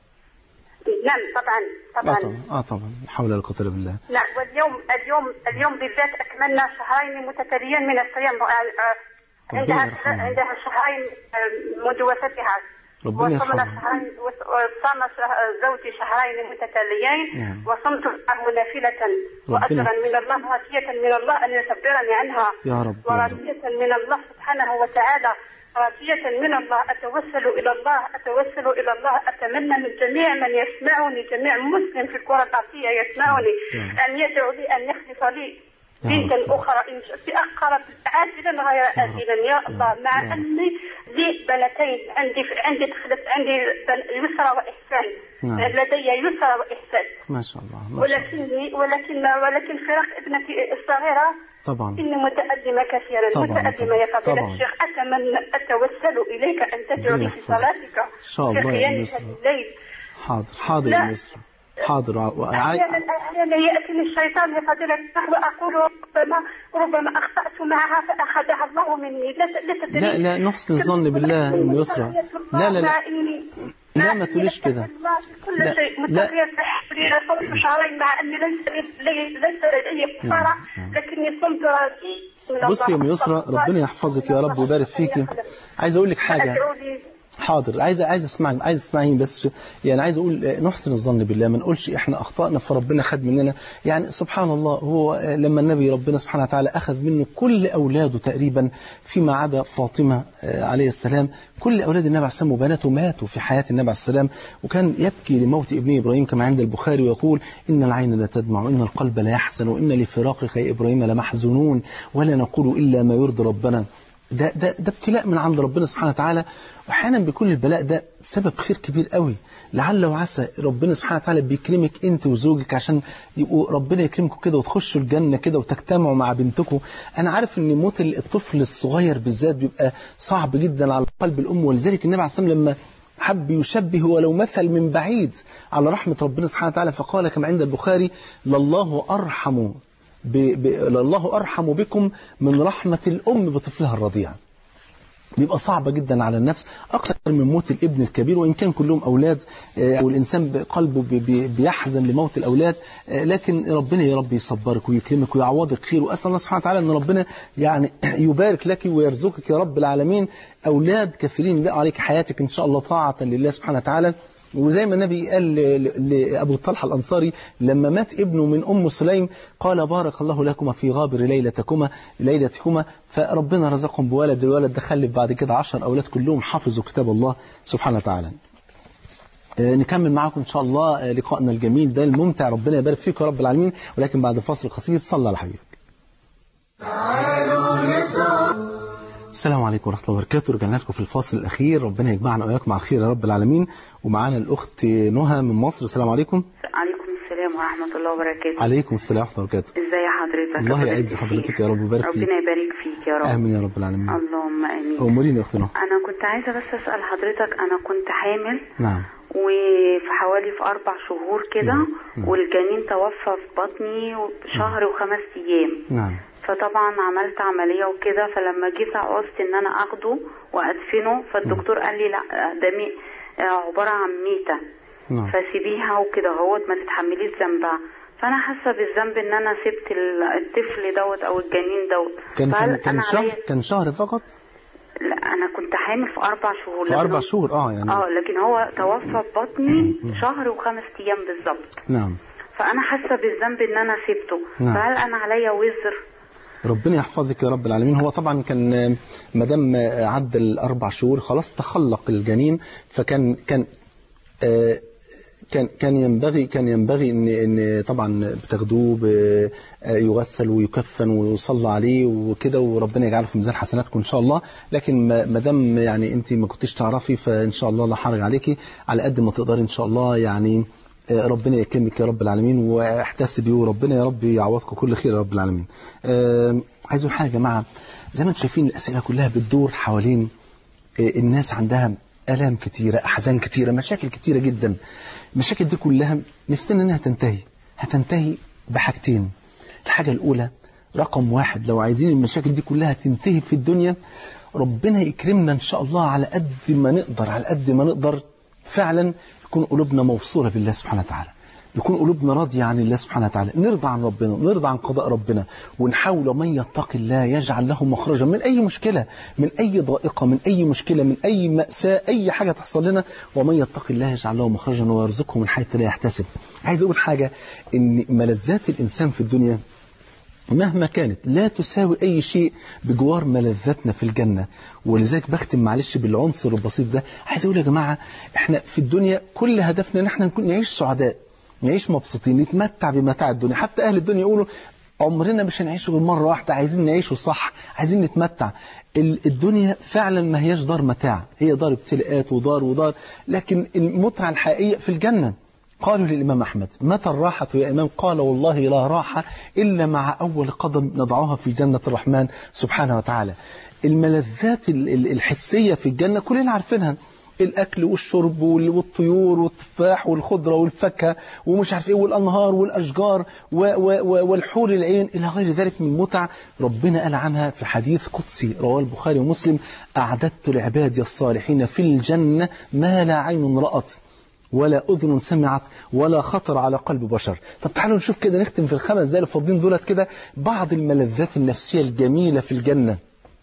نعم طبعا آه طبعا طبعا آه طبعا لا حول ولا قوة إلا بالله نعم واليوم اليوم اليوم بالذات أكملنا شهرين متتاليين من الصيام آه، آه، ربنا عندها يرحمها. عندها شهرين آه، منذ وفاتها ربنا وصمنا يرحمها. شهرين وص- وصام شه- زوجي شهرين متتاليين نعم. وصمت معه نافلة ربنا وأجرا من الله راجية من الله أن يصبرني عنها يا رب يا رب وراجية من الله سبحانه وتعالى راجية من الله أتوسل إلى الله أتوسل إلى الله أتمنى من جميع من يسمعني جميع مسلم في الكرة الأرضية يسمعني أن يدعو لي أن يخلف لي يا بنتا رب. أخرى إن شاء في أقرب عاجلا غير آجلا يا الله مع يا رب. أني لي بنتين عندي عندي تخلف عندي بن- يسرى وإحسان نعم. لدي يسرى وإحسان ما شاء الله ما شاء الله ولكني ولكن ولكن فراق ابنتي الصغيرة طبعا إني متألمة كثيرا طبعاً، متألمة يا فضيلة طبعاً. الشيخ أتمنى أتوسل إليك أن تدعو لي في يحفظك. صلاتك إن شاء في الله يا قيام يسرى. الليل حاضر حاضر لا. يا يسرى حاضر وعاي... أحيانا أحيانا يأتيني الشيطان يا فضيلة الشيخ وأقول ربما ربما أخطأت معها فأخذها الله مني لا لا تدري لا لا نحسن الظن بالله أم يسرى لا لا لا مع إني لا ما تقوليش كده كل لا، شيء لا. متقيا في حبري صمت شهرين مع أني ليس لي ليس لدي كفارة لكني صمت راجي من بصي يا ام الله. يسرى ربنا يحفظك يا رب ويبارك فيك عايز اقول لك حاجه أدعو لي حاضر عايز عايز اسمعك عايز اسمعيني بس يعني عايز اقول آه، نحسن الظن بالله ما نقولش احنا اخطانا فربنا خد مننا يعني سبحان الله هو آه، لما النبي ربنا سبحانه وتعالى اخذ منه كل اولاده تقريبا فيما عدا فاطمه آه، عليه السلام كل اولاد النبي عليه السلام وبناته ماتوا في حياه النبي عليه السلام وكان يبكي لموت ابنه ابراهيم كما عند البخاري ويقول ان العين لا تدمع وان القلب لا يحزن وان لفراقك يا ابراهيم لمحزونون ولا نقول الا ما يرضي ربنا ده ده ده ابتلاء من عند ربنا سبحانه وتعالى واحيانا بيكون البلاء ده سبب خير كبير قوي لعل وعسى ربنا سبحانه وتعالى بيكرمك انت وزوجك عشان يبقوا ربنا يكرمكم كده وتخشوا الجنه كده وتجتمعوا مع بنتكم انا عارف ان موت الطفل الصغير بالذات بيبقى صعب جدا على قلب الام ولذلك النبي عليه الصلاه والسلام لما حب يشبه ولو مثل من بعيد على رحمه ربنا سبحانه وتعالى فقال كما عند البخاري لله ارحم ب... ب... لله أرحم بكم من رحمة الأم بطفلها الرضيع بيبقى صعبة جدا على النفس أكثر من موت الابن الكبير وإن كان كلهم أولاد آه، أو الإنسان بقلبه بي- بي- بيحزن لموت الأولاد آه، لكن ربنا يا رب يصبرك ويكرمك ويعوضك خير وأسأل الله سبحانه وتعالى أن ربنا يعني يبارك لك ويرزقك يا رب العالمين أولاد كثيرين يبقى عليك حياتك إن شاء الله طاعة لله سبحانه وتعالى وزي ما النبي قال ل- ل- لأبو طلحة الأنصاري لما مات ابنه من أم سليم قال بارك الله لكما في غابر ليلتكما ليلتكما فربنا رزقهم بولد الولد ده خلف بعد كده عشر أولاد كلهم حفظوا كتاب الله سبحانه وتعالى آه، نكمل معاكم إن شاء الله آه، لقائنا الجميل ده الممتع ربنا يبارك فيك يا رب العالمين ولكن بعد فاصل قصير صلى على حبيبك السلام عليكم ورحمة الله وبركاته رجعنا لكم في الفاصل الأخير ربنا يجمعنا وإياكم على الخير يا رب العالمين ومعانا الأخت نهى من مصر السلام عليكم عليكم السلام السلام ورحمة الله وبركاته عليكم السلام ورحمة الله وبركاته ازي حضرتك الله ربنا يعز يبارك حضرتك فيك. يا رب ويبارك فيك ربنا يبارك فيك يا رب آمين يا رب العالمين اللهم امين أمورين يا أختنا انا كنت عايزة بس اسأل حضرتك انا كنت حامل نعم وفي حوالي في اربع شهور كده والجنين توفى في بطني شهر وخمس ايام نعم فطبعا عملت عملية وكده فلما جيت عوزت ان انا اخده وادفنه فالدكتور قال لي لا ده مي آه، عبارة عن ميتة نعم فسيبيها وكده اهوت ما تتحمليش ذنبها فانا حاسه بالذنب ان انا سبت ال- الطفل دوت او الجنين دوت كان فهل كان كان أنا شهر عليا- كان شهر فقط لا انا كنت حامل في اربع شهور في لكن أربع هو- شهور اه يعني اه لكن هو توفى في بطني شهر وخمس ايام بالظبط نعم فانا حاسه بالذنب ان انا سبته نعم. فهل انا عليا وزر ربنا يحفظك يا رب العالمين هو طبعا كان ما دام عدى الاربع شهور خلاص تخلق الجنين فكان كان آه، كان كان ينبغي كان ينبغي ان ان طبعا بتاخدوه ب- آه، يغسل ويكفن ويصلى عليه وكده وربنا يجعله في ميزان حسناتكم ان شاء الله لكن ما ما دام يعني انت ما كنتش تعرفي فان شاء الله لا حرج عليكي على قد ما تقدري ان شاء الله يعني آه، ربنا يكرمك يا رب العالمين واحتسبي وربنا يا رب يعوضكم كل خير يا رب العالمين. آه، عايز اقول حاجه يا جماعه زي ما انتم شايفين الاسئله كلها بتدور حوالين آه، الناس عندها آلام كتيرة أحزان كتيرة مشاكل كتيرة جدا المشاكل دي كلها نفسنا إنها تنتهي هتنتهي بحاجتين الحاجة الأولى رقم واحد لو عايزين المشاكل دي كلها تنتهي في الدنيا ربنا يكرمنا إن شاء الله على قد ما نقدر على قد ما نقدر فعلا يكون قلوبنا موصولة بالله سبحانه وتعالى يكون قلوبنا راضية عن الله سبحانه وتعالى نرضى عن ربنا نرضى عن قضاء ربنا ونحاول من يتقي الله يجعل له مخرجا من أي مشكلة من أي ضائقة من أي مشكلة من أي مأساة أي حاجة تحصل لنا ومن يتقي الله يجعل له مخرجا ويرزقه من حيث لا يحتسب عايز أقول حاجة إن ملذات الإنسان في الدنيا مهما كانت لا تساوي أي شيء بجوار ملذاتنا في الجنة ولذلك بختم معلش بالعنصر البسيط ده عايز أقول يا جماعة إحنا في الدنيا كل هدفنا إن إحنا نكون نعيش سعداء نعيش مبسوطين نتمتع بمتاع الدنيا حتى أهل الدنيا يقولوا عمرنا مش هنعيشه غير مرة واحدة عايزين نعيشه صح عايزين نتمتع ال- الدنيا فعلا ما هياش دار متاع هي دار ابتلاءات ودار ودار لكن المتعة الحقيقية في الجنة قالوا للإمام أحمد متى الراحة يا إمام قال والله لا راحة إلا مع أول قدم نضعها في جنة الرحمن سبحانه وتعالى الملذات ال- ال- الحسية في الجنة كلنا عارفينها الأكل والشرب وال- والطيور والتفاح والخضرة والفاكهة ومش عارف إيه والأنهار والأشجار و و و والحور العين إلى غير ذلك من متع ربنا قال عنها في حديث قدسي رواه البخاري ومسلم أعددت لعبادي الصالحين في الجنة ما لا عين رأت ولا أذن سمعت ولا خطر على قلب بشر طب تعالوا نشوف كده نختم في الخمس دقايق الفاضلين دولت كده بعض الملذات النفسية الجميلة في الجنة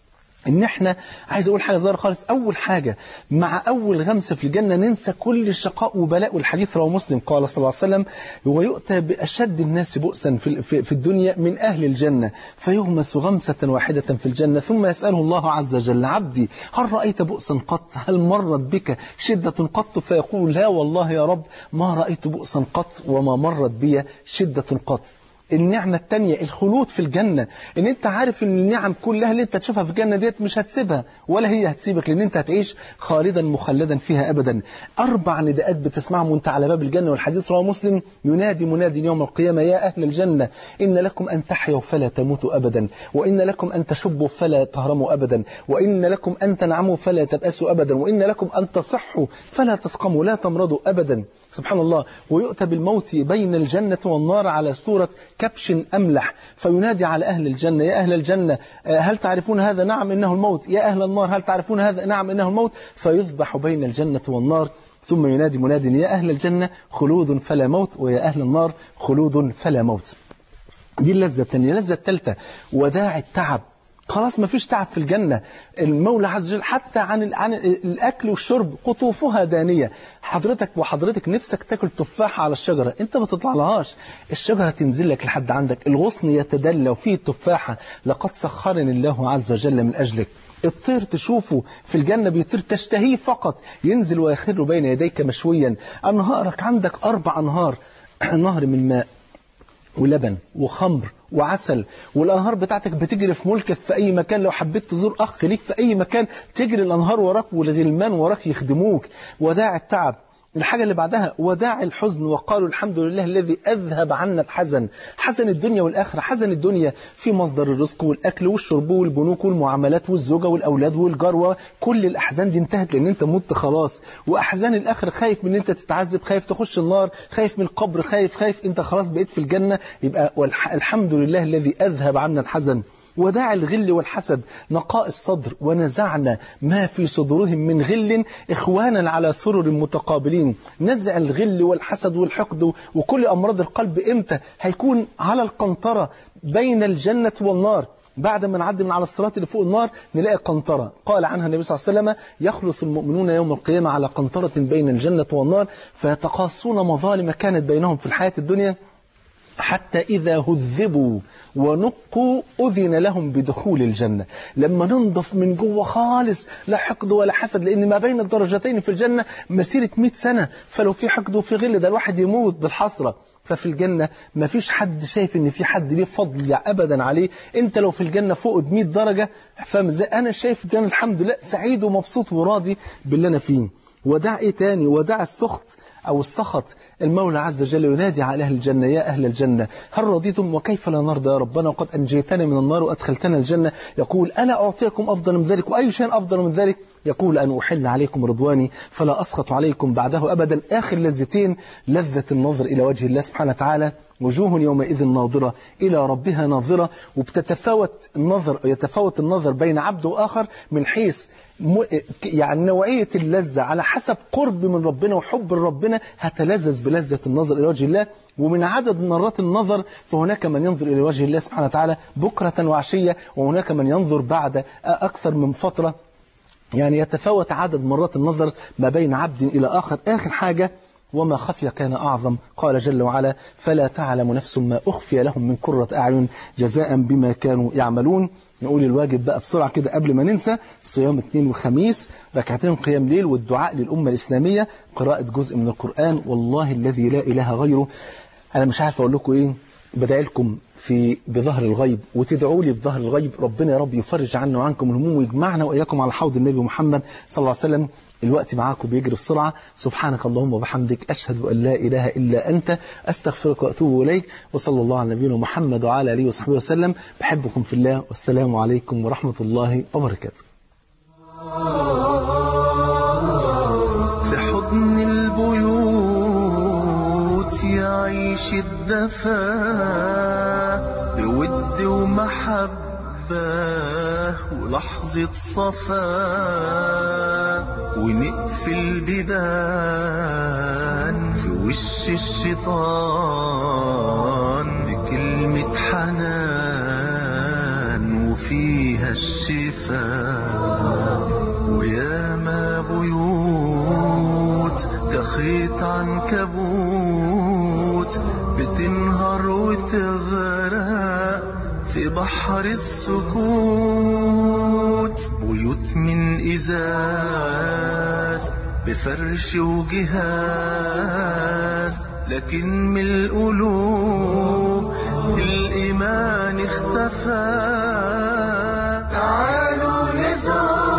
ان احنا عايز اقول حاجه صغيره خالص اول حاجه مع اول غمسه في الجنه ننسى كل الشقاء وبلاء والحديث رواه مسلم قال صلى الله عليه وسلم ويؤتى باشد الناس بؤسا في في في الدنيا من اهل الجنه فيغمس غمسه واحده في الجنه ثم يساله الله عز وجل عبدي هل رايت بؤسا قط هل مرت بك شده قط فيقول لا والله يا رب ما رايت بؤسا قط وما مرت بي شده قط النعمة التانية الخلود في الجنة ان انت عارف ان النعم كلها اللي انت تشوفها في الجنة ديت مش هتسيبها ولا هي هتسيبك لان انت هتعيش خالدا مخلدا فيها ابدا اربع نداءات بتسمعهم وانت على باب الجنة والحديث رواه مسلم ينادي مناد يوم القيامة يا اهل الجنة ان لكم ان تحيوا فلا تموتوا ابدا وان لكم ان تشبوا فلا تهرموا ابدا وان لكم ان تنعموا فلا تبأسوا ابدا وان لكم ان تصحوا فلا تسقموا لا تمرضوا ابدا سبحان الله ويؤتى بالموت بين الجنة والنار على صورة كبش أملح فينادي على أهل الجنة يا أهل الجنة آه، هل تعرفون هذا نعم إنه الموت يا أهل النار هل تعرفون هذا نعم إنه الموت فيذبح بين الجنة والنار ثم ينادي مناد يا أهل الجنة خلود فلا موت ويا أهل النار خلود فلا موت دي اللذة الثانية اللذة الثالثة وداع التعب خلاص ما فيش تعب في الجنة المولى عز وجل حتى عن ال- عن ال- الأكل والشرب قطوفها دانية حضرتك وحضرتك نفسك تاكل تفاحة على الشجرة انت ما تطلعلهاش الشجرة تنزل لك لحد عندك الغصن يتدلى وفيه التفاحة لقد سخرني الله عز وجل من أجلك الطير تشوفه في الجنة بيطير تشتهيه فقط ينزل ويخر بين يديك مشويا أنهارك عندك أربع أنهار نهر من ماء ولبن وخمر وعسل والانهار بتاعتك بتجري في ملكك في اي مكان لو حبيت تزور اخ ليك في اي مكان تجري الانهار وراك والغلمان وراك يخدموك وداع التعب الحاجة اللي بعدها وداع الحزن وقالوا الحمد لله الذي أذهب عنا الحزن حزن الدنيا والآخرة حزن الدنيا في مصدر الرزق والأكل والشرب والبنوك والمعاملات والزوجة والأولاد والجروة كل الأحزان دي انتهت لأن أنت مت خلاص وأحزان الآخرة خايف من أن أنت تتعذب خايف تخش النار خايف من القبر خايف خايف أنت خلاص بقيت في الجنة يبقى والح- الحمد لله الذي أذهب عنا الحزن وداع الغل والحسد نقاء الصدر ونزعنا ما في صدورهم من غل إخوانا على سرر متقابلين نزع الغل والحسد والحقد وكل أمراض القلب إمتى هيكون على القنطرة بين الجنة والنار بعد ما نعدي من على الصراط اللي فوق النار نلاقي قنطرة قال عنها النبي صلى الله عليه وسلم يخلص المؤمنون يوم القيامة على قنطرة بين الجنة والنار فيتقاصون مظالم كانت بينهم في الحياة الدنيا حتى إذا هذبوا ونقوا أذن لهم بدخول الجنة لما ننضف من جوه خالص لا حقد ولا حسد لأن ما بين الدرجتين في الجنة مسيرة 100 سنة فلو في حقد وفي غل ده الواحد يموت بالحسرة ففي الجنة ما فيش حد شايف ان في حد ليه فضل ابدا عليه انت لو في الجنة فوق ب 100 درجة فاهم انا شايف الجنة الحمد لله سعيد ومبسوط وراضي باللي انا فيه ودع ايه تاني ودع السخط أو السخط المولى عز وجل ينادي على أهل الجنة يا أهل الجنة هل رضيتم وكيف لا نرضى يا ربنا وقد أنجيتنا من النار وأدخلتنا الجنة يقول ألا أعطيكم أفضل من ذلك وأي شيء أفضل من ذلك يقول أن أحل عليكم رضواني فلا أسخط عليكم بعده أبدا آخر لذتين لذة النظر إلى وجه الله سبحانه وتعالى وجوه يومئذ ناظرة إلى ربها ناظرة وبتتفاوت النظر يتفاوت النظر بين عبد وآخر من حيث م... يعني نوعية اللذة على حسب قرب من ربنا وحب ربنا هتلذذ بلذة النظر إلى وجه الله ومن عدد مرات النظر فهناك من ينظر إلى وجه الله سبحانه وتعالى بكرة وعشية وهناك من ينظر بعد أكثر من فترة يعني يتفاوت عدد مرات النظر ما بين عبد إلى آخر آخر حاجة وما خفي كان أعظم قال جل وعلا فلا تعلم نفس ما أخفي لهم من كرة أعين جزاء بما كانوا يعملون نقول الواجب بقى بسرعة كده قبل ما ننسى صيام اثنين وخميس ركعتين قيام ليل والدعاء للأمة الإسلامية قراءة جزء من القرآن والله الذي لا إله غيره أنا مش عارف أقول لكم إيه بدعي لكم في بظهر الغيب وتدعوا لي بظهر الغيب ربنا يا رب يفرج عنا وعنكم الهموم ويجمعنا وإياكم على حوض النبي محمد صلى الله عليه وسلم الوقت معاكم بيجري بسرعة سبحانك اللهم وبحمدك أشهد أن لا إله إلا أنت أستغفرك وأتوب إليك وصلى الله على نبينا محمد وعلى آله وصحبه وسلم بحبكم في الله والسلام عليكم ورحمة الله وبركاته في حضن البيوت يعيش الدفا بود ومحبة ولحظة صفا ونقفل بيبان في وش الشيطان بكلمة حنان وفيها الشفاء ويا ما بيوت كخيط عنكبوت بتنهار وتغرق في بحر السكوت بيوت من إزاز بفرش وجهاز لكن من القلوب الإيمان اختفى تعالوا نزور